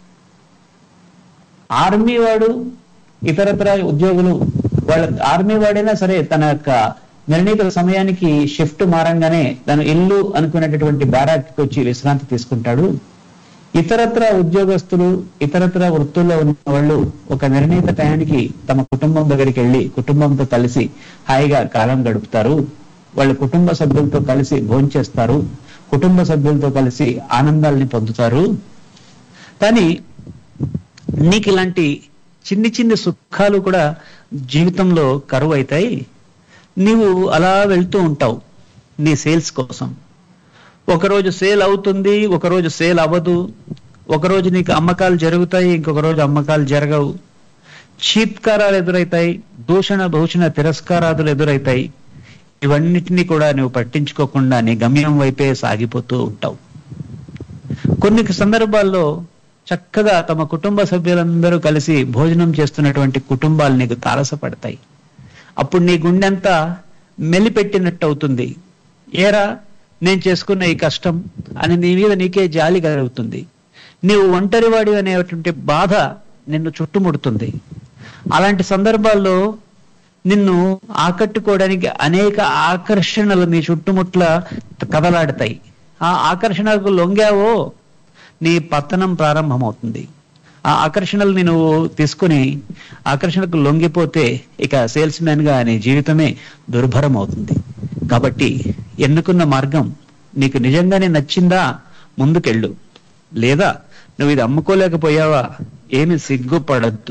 ఆర్మీ వాడు ఇతరత్ర ఉద్యోగులు వాళ్ళ ఆర్మీ వాడైనా సరే తన యొక్క నిర్ణీత సమయానికి షిఫ్ట్ మారంగానే తన ఇల్లు అనుకునేటటువంటి బ్యారాక్ వచ్చి విశ్రాంతి తీసుకుంటాడు ఇతరత్ర ఉద్యోగస్తులు ఇతరత్ర వృత్తుల్లో ఉన్న వాళ్ళు ఒక నిర్ణీత టయానికి తమ కుటుంబం దగ్గరికి వెళ్ళి కుటుంబంతో కలిసి హాయిగా కాలం గడుపుతారు వాళ్ళ కుటుంబ సభ్యులతో కలిసి భోంచేస్తారు కుటుంబ సభ్యులతో కలిసి ఆనందాల్ని పొందుతారు కానీ నీకు ఇలాంటి చిన్ని చిన్ని సుఖాలు కూడా జీవితంలో కరువు అవుతాయి నీవు అలా వెళ్తూ ఉంటావు నీ సేల్స్ కోసం ఒకరోజు సేల్ అవుతుంది ఒకరోజు సేల్ అవ్వదు ఒకరోజు నీకు అమ్మకాలు జరుగుతాయి ఇంకొక రోజు అమ్మకాలు జరగవు చీత్కారాలు ఎదురవుతాయి దూషణ భూషణ తిరస్కారాదులు ఎదురవుతాయి ఇవన్నిటినీ కూడా నువ్వు పట్టించుకోకుండా నీ గమ్యం వైపే సాగిపోతూ ఉంటావు కొన్ని సందర్భాల్లో చక్కగా తమ కుటుంబ సభ్యులందరూ కలిసి భోజనం చేస్తున్నటువంటి కుటుంబాలు నీకు తారసపడతాయి అప్పుడు నీ గుండెంతా మెలిపెట్టినట్టు అవుతుంది ఏరా నేను చేసుకున్న ఈ కష్టం అని నీ మీద నీకే జాలి కలుగుతుంది నీవు ఒంటరివాడి అనేటువంటి బాధ నిన్ను చుట్టుముడుతుంది అలాంటి సందర్భాల్లో నిన్ను ఆకట్టుకోవడానికి అనేక ఆకర్షణలు నీ చుట్టుముట్ల కదలాడతాయి ఆ ఆకర్షణకు లొంగావో నీ పతనం ప్రారంభమవుతుంది ఆ ఆకర్షణల్ని నువ్వు తీసుకుని ఆకర్షణకు లొంగిపోతే ఇక సేల్స్ మ్యాన్ గా నీ జీవితమే దుర్భరం అవుతుంది కాబట్టి ఎన్నుకున్న మార్గం నీకు నిజంగానే నచ్చిందా ముందుకెళ్ళు లేదా నువ్వు ఇది అమ్ముకోలేకపోయావా ఏమి సిగ్గుపడద్దు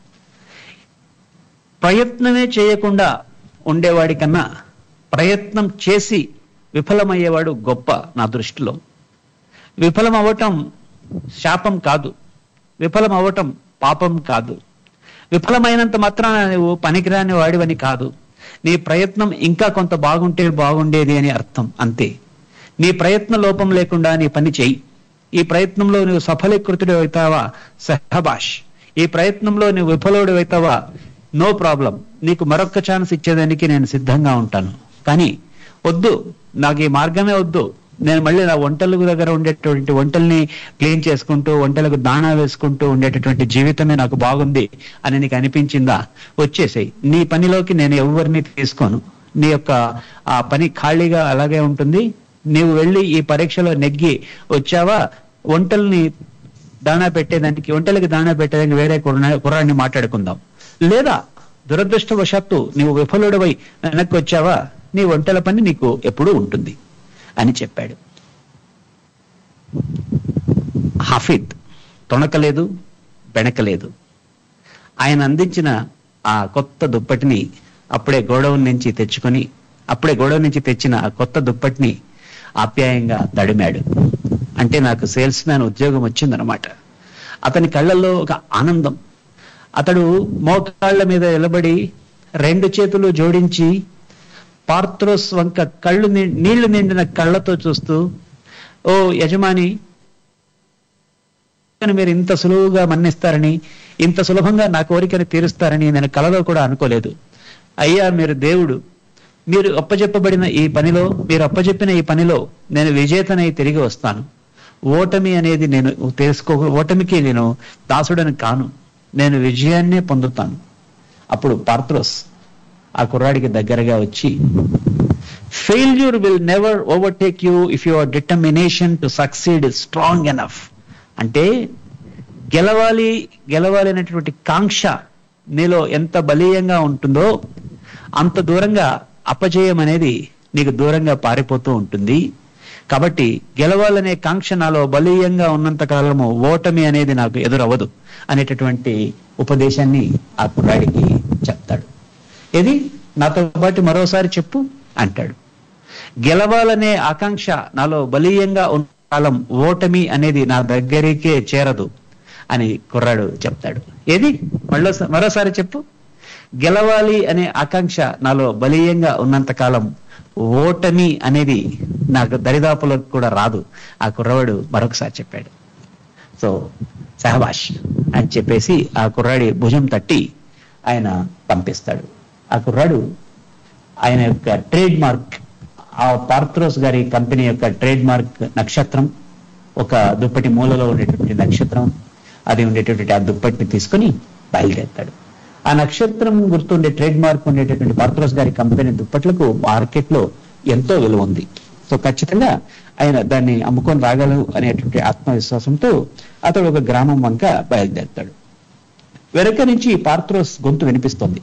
ప్రయత్నమే చేయకుండా ఉండేవాడి కన్నా ప్రయత్నం చేసి విఫలమయ్యేవాడు గొప్ప నా దృష్టిలో విఫలం అవ్వటం శాపం కాదు విఫలం అవ్వటం పాపం కాదు విఫలమైనంత మాత్రాన నువ్వు పనికిరాని వాడివని కాదు నీ ప్రయత్నం ఇంకా కొంత బాగుంటే బాగుండేది అని అర్థం అంతే నీ ప్రయత్న లోపం లేకుండా నీ పని చెయ్యి ఈ ప్రయత్నంలో నువ్వు సఫలీకృతుడు అవుతావా సహబాష్ ఈ ప్రయత్నంలో నువ్వు విఫలుడు అవుతావా నో ప్రాబ్లం నీకు మరొక్క ఛాన్స్ ఇచ్చేదానికి నేను సిద్ధంగా ఉంటాను కానీ వద్దు నాకు ఈ మార్గమే వద్దు నేను మళ్ళీ నా వంటలకు దగ్గర ఉండేటువంటి వంటల్ని క్లీన్ చేసుకుంటూ వంటలకు దాణా వేసుకుంటూ ఉండేటటువంటి జీవితమే నాకు బాగుంది అని నీకు అనిపించిందా వచ్చేసేయి నీ పనిలోకి నేను ఎవరిని తీసుకోను నీ యొక్క ఆ పని ఖాళీగా అలాగే ఉంటుంది నీవు వెళ్ళి ఈ పరీక్షలో నెగ్గి వచ్చావా వంటల్ని దాణా పెట్టేదానికి వంటలకి దాణా పెట్టేదానికి వేరే కుర్ర- కుర్రాడిని మాట్లాడుకుందాం లేదా దురదృష్టవశాత్తు నీవు విఫలుడవై వెనక్కి వచ్చావా నీ వంటల పని నీకు ఎప్పుడూ ఉంటుంది అని చెప్పాడు హఫీద్ తొణకలేదు బెణకలేదు ఆయన అందించిన ఆ కొత్త దుప్పటిని అప్పుడే గోడౌన్ నుంచి తెచ్చుకొని అప్పుడే గోడౌన్ నుంచి తెచ్చిన ఆ కొత్త దుప్పటిని ఆప్యాయంగా తడిమాడు అంటే నాకు సేల్స్ మ్యాన్ ఉద్యోగం వచ్చిందనమాట అతని కళ్ళల్లో ఒక ఆనందం అతడు మోకాళ్ళ మీద నిలబడి రెండు చేతులు జోడించి పార్థ్రోస్ వంక కళ్ళు ని- నీళ్లు నిండిన కళ్ళతో చూస్తూ ఓ యజమాని అని మీరు ఇంత సులువుగా మన్నిస్తారని ఇంత సులభంగా నా కోరికను తీరుస్తారని నేను కలలో కూడా అనుకోలేదు అయ్యా మీరు దేవుడు మీరు అప్పచెప్పబడిన ఈ పనిలో మీరు అప్పచెప్పిన ఈ పనిలో నేను విజేతనై తిరిగి వస్తాను ఓటమి అనేది నేను తెలుసుకో ఓటమికి నేను దాసుడని కాను నేను విజయాన్నే పొందుతాను అప్పుడు పార్థ్రోస్ ఆ కుర్రాడికి దగ్గరగా వచ్చి failure will never overtake you if your determination to succeed strong enough అంటే గెలవాలి గెలవాలి అనేటువంటి కాంక్ష నీలో ఎంత బలీయంగా ఉంటుందో అంత దూరంగా అపజయం అనేది నీకు దూరంగా పారిపోతూ ఉంటుంది కాబట్టి గెలవాలనే కాంక్ష నాలో బలీయంగా ఉన్నంత కాలము ఓటమి అనేది నాకు ఎదురవ్వదు అనేటటువంటి ఉపదేశాన్ని ఆ కుర్రాడికి చెప్తాడు ఇది నాతో పాటు మరోసారి చెప్పు అంటాడు గెలవాలనే ఆకాంక్ష నాలో బలీయంగా ఉన్న కాలం ఓటమి అనేది నా దగ్గరికే చేరదు అని కుర్రాడు చెప్తాడు ఏది మళ్ళీ మరోసారి చెప్పు గెలవాలి అనే ఆకాంక్ష నాలో బలీయంగా ఉన్నంత కాలం ఓటమి అనేది నాకు దరిదాపులకు కూడా రాదు ఆ కుర్రవాడు మరొకసారి చెప్పాడు సో సహబాష్ అని చెప్పేసి ఆ కుర్రాడి భుజం తట్టి ఆయన పంపిస్తాడు ఆ కుర్రాడు ఆయన యొక్క ట్రేడ్ మార్క్ ఆ పార్థ్రోస్ గారి కంపెనీ యొక్క ట్రేడ్ మార్క్ నక్షత్రం ఒక దుప్పటి మూలలో ఉండేటువంటి నక్షత్రం అది ఉండేటటువంటి ఆ దుప్పటిని తీసుకొని బయలుదేరుతాడు ఆ నక్షత్రం గుర్తుండే ట్రేడ్ మార్క్ ఉండేటటువంటి పార్థ్రోస్ గారి కంపెనీ దుప్పట్లకు మార్కెట్ లో ఎంతో విలువ ఉంది సో ఖచ్చితంగా ఆయన దాన్ని అమ్ముకొని రాగలరు అనేటువంటి ఆత్మవిశ్వాసంతో అతడు ఒక గ్రామం వంక బయలుదేరుతాడు వెనక నుంచి పార్థ్రోస్ గొంతు వినిపిస్తుంది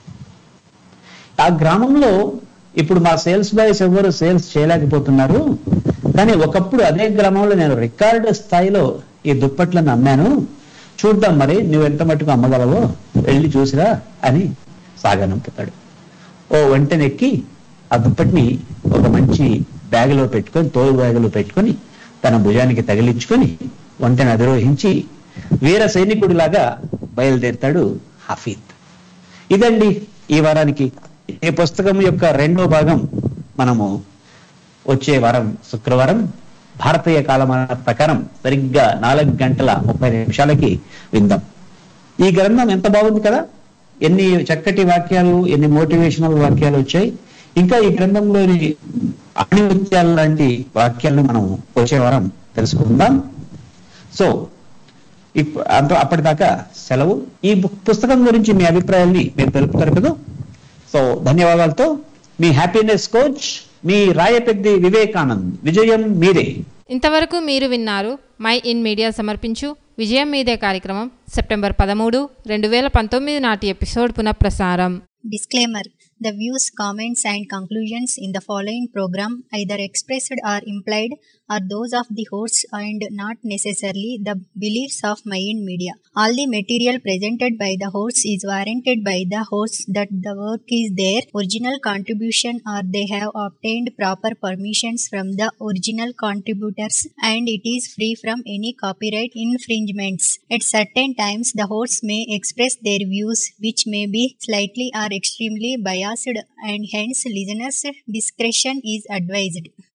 ఆ గ్రామంలో ఇప్పుడు మా సేల్స్ బాయ్స్ ఎవరు సేల్స్ చేయలేకపోతున్నారు కానీ ఒకప్పుడు అదే గ్రామంలో నేను రికార్డు స్థాయిలో ఈ దుప్పట్లను అమ్మాను చూద్దాం మరి నువ్వు ఎంత మటుకు అమ్మగలవో వెళ్ళి చూసిరా అని సాగనంపుతాడు ఓ వెంటనెక్కి ఆ దుప్పటిని ఒక మంచి బ్యాగులో పెట్టుకొని తోలు బ్యాగులో పెట్టుకొని తన భుజానికి తగిలించుకొని వంటను అధిరోహించి వీర సైనికుడిలాగా బయలుదేరుతాడు హఫీద్ ఇదండి ఈ వారానికి ఈ పుస్తకం యొక్క రెండో భాగం మనము వచ్చే వారం శుక్రవారం భారతీయ కాలమాన ప్రకారం సరిగ్గా నాలుగు గంటల ముప్పై నిమిషాలకి విందాం ఈ గ్రంథం ఎంత బాగుంది కదా ఎన్ని చక్కటి వాక్యాలు ఎన్ని మోటివేషనల్ వాక్యాలు వచ్చాయి ఇంకా ఈ గ్రంథంలోని ఆణిముత్యాల లాంటి వాక్యాలను మనం వచ్చే వారం తెలుసుకుందాం సో ఇప్- అంత అప్పటిదాకా సెలవు ఈ బుక్ పుస్తకం గురించి మీ అభిప్రాయాల్ని మీరు తెలుపుతారు కదా సో ధన్యవాదాలతో మీ హ్యాపీనెస్ కోచ్ మీ రాయపెద్ది వివేకానంద్ విజయం మీదే ఇంతవరకు మీరు విన్నారు మై ఇన్ మీడియా సమర్పించు విజయం మీదే కార్యక్రమం సెప్టెంబర్ పదమూడు రెండు వేల పంతొమ్మిది నాటి ఎపిసోడ్ పునఃప్రసారం Disclaimer The views, comments, and conclusions in the following program, either expressed or implied, are those of the hosts and not necessarily the beliefs of Mayan Media. All the material presented by the hosts is warranted by the hosts that the work is their original contribution or they have obtained proper permissions from the original contributors and it is free from any copyright infringements. At certain times, the hosts may express their views which may be slightly or extremely biased and hence listeners' discretion is advised.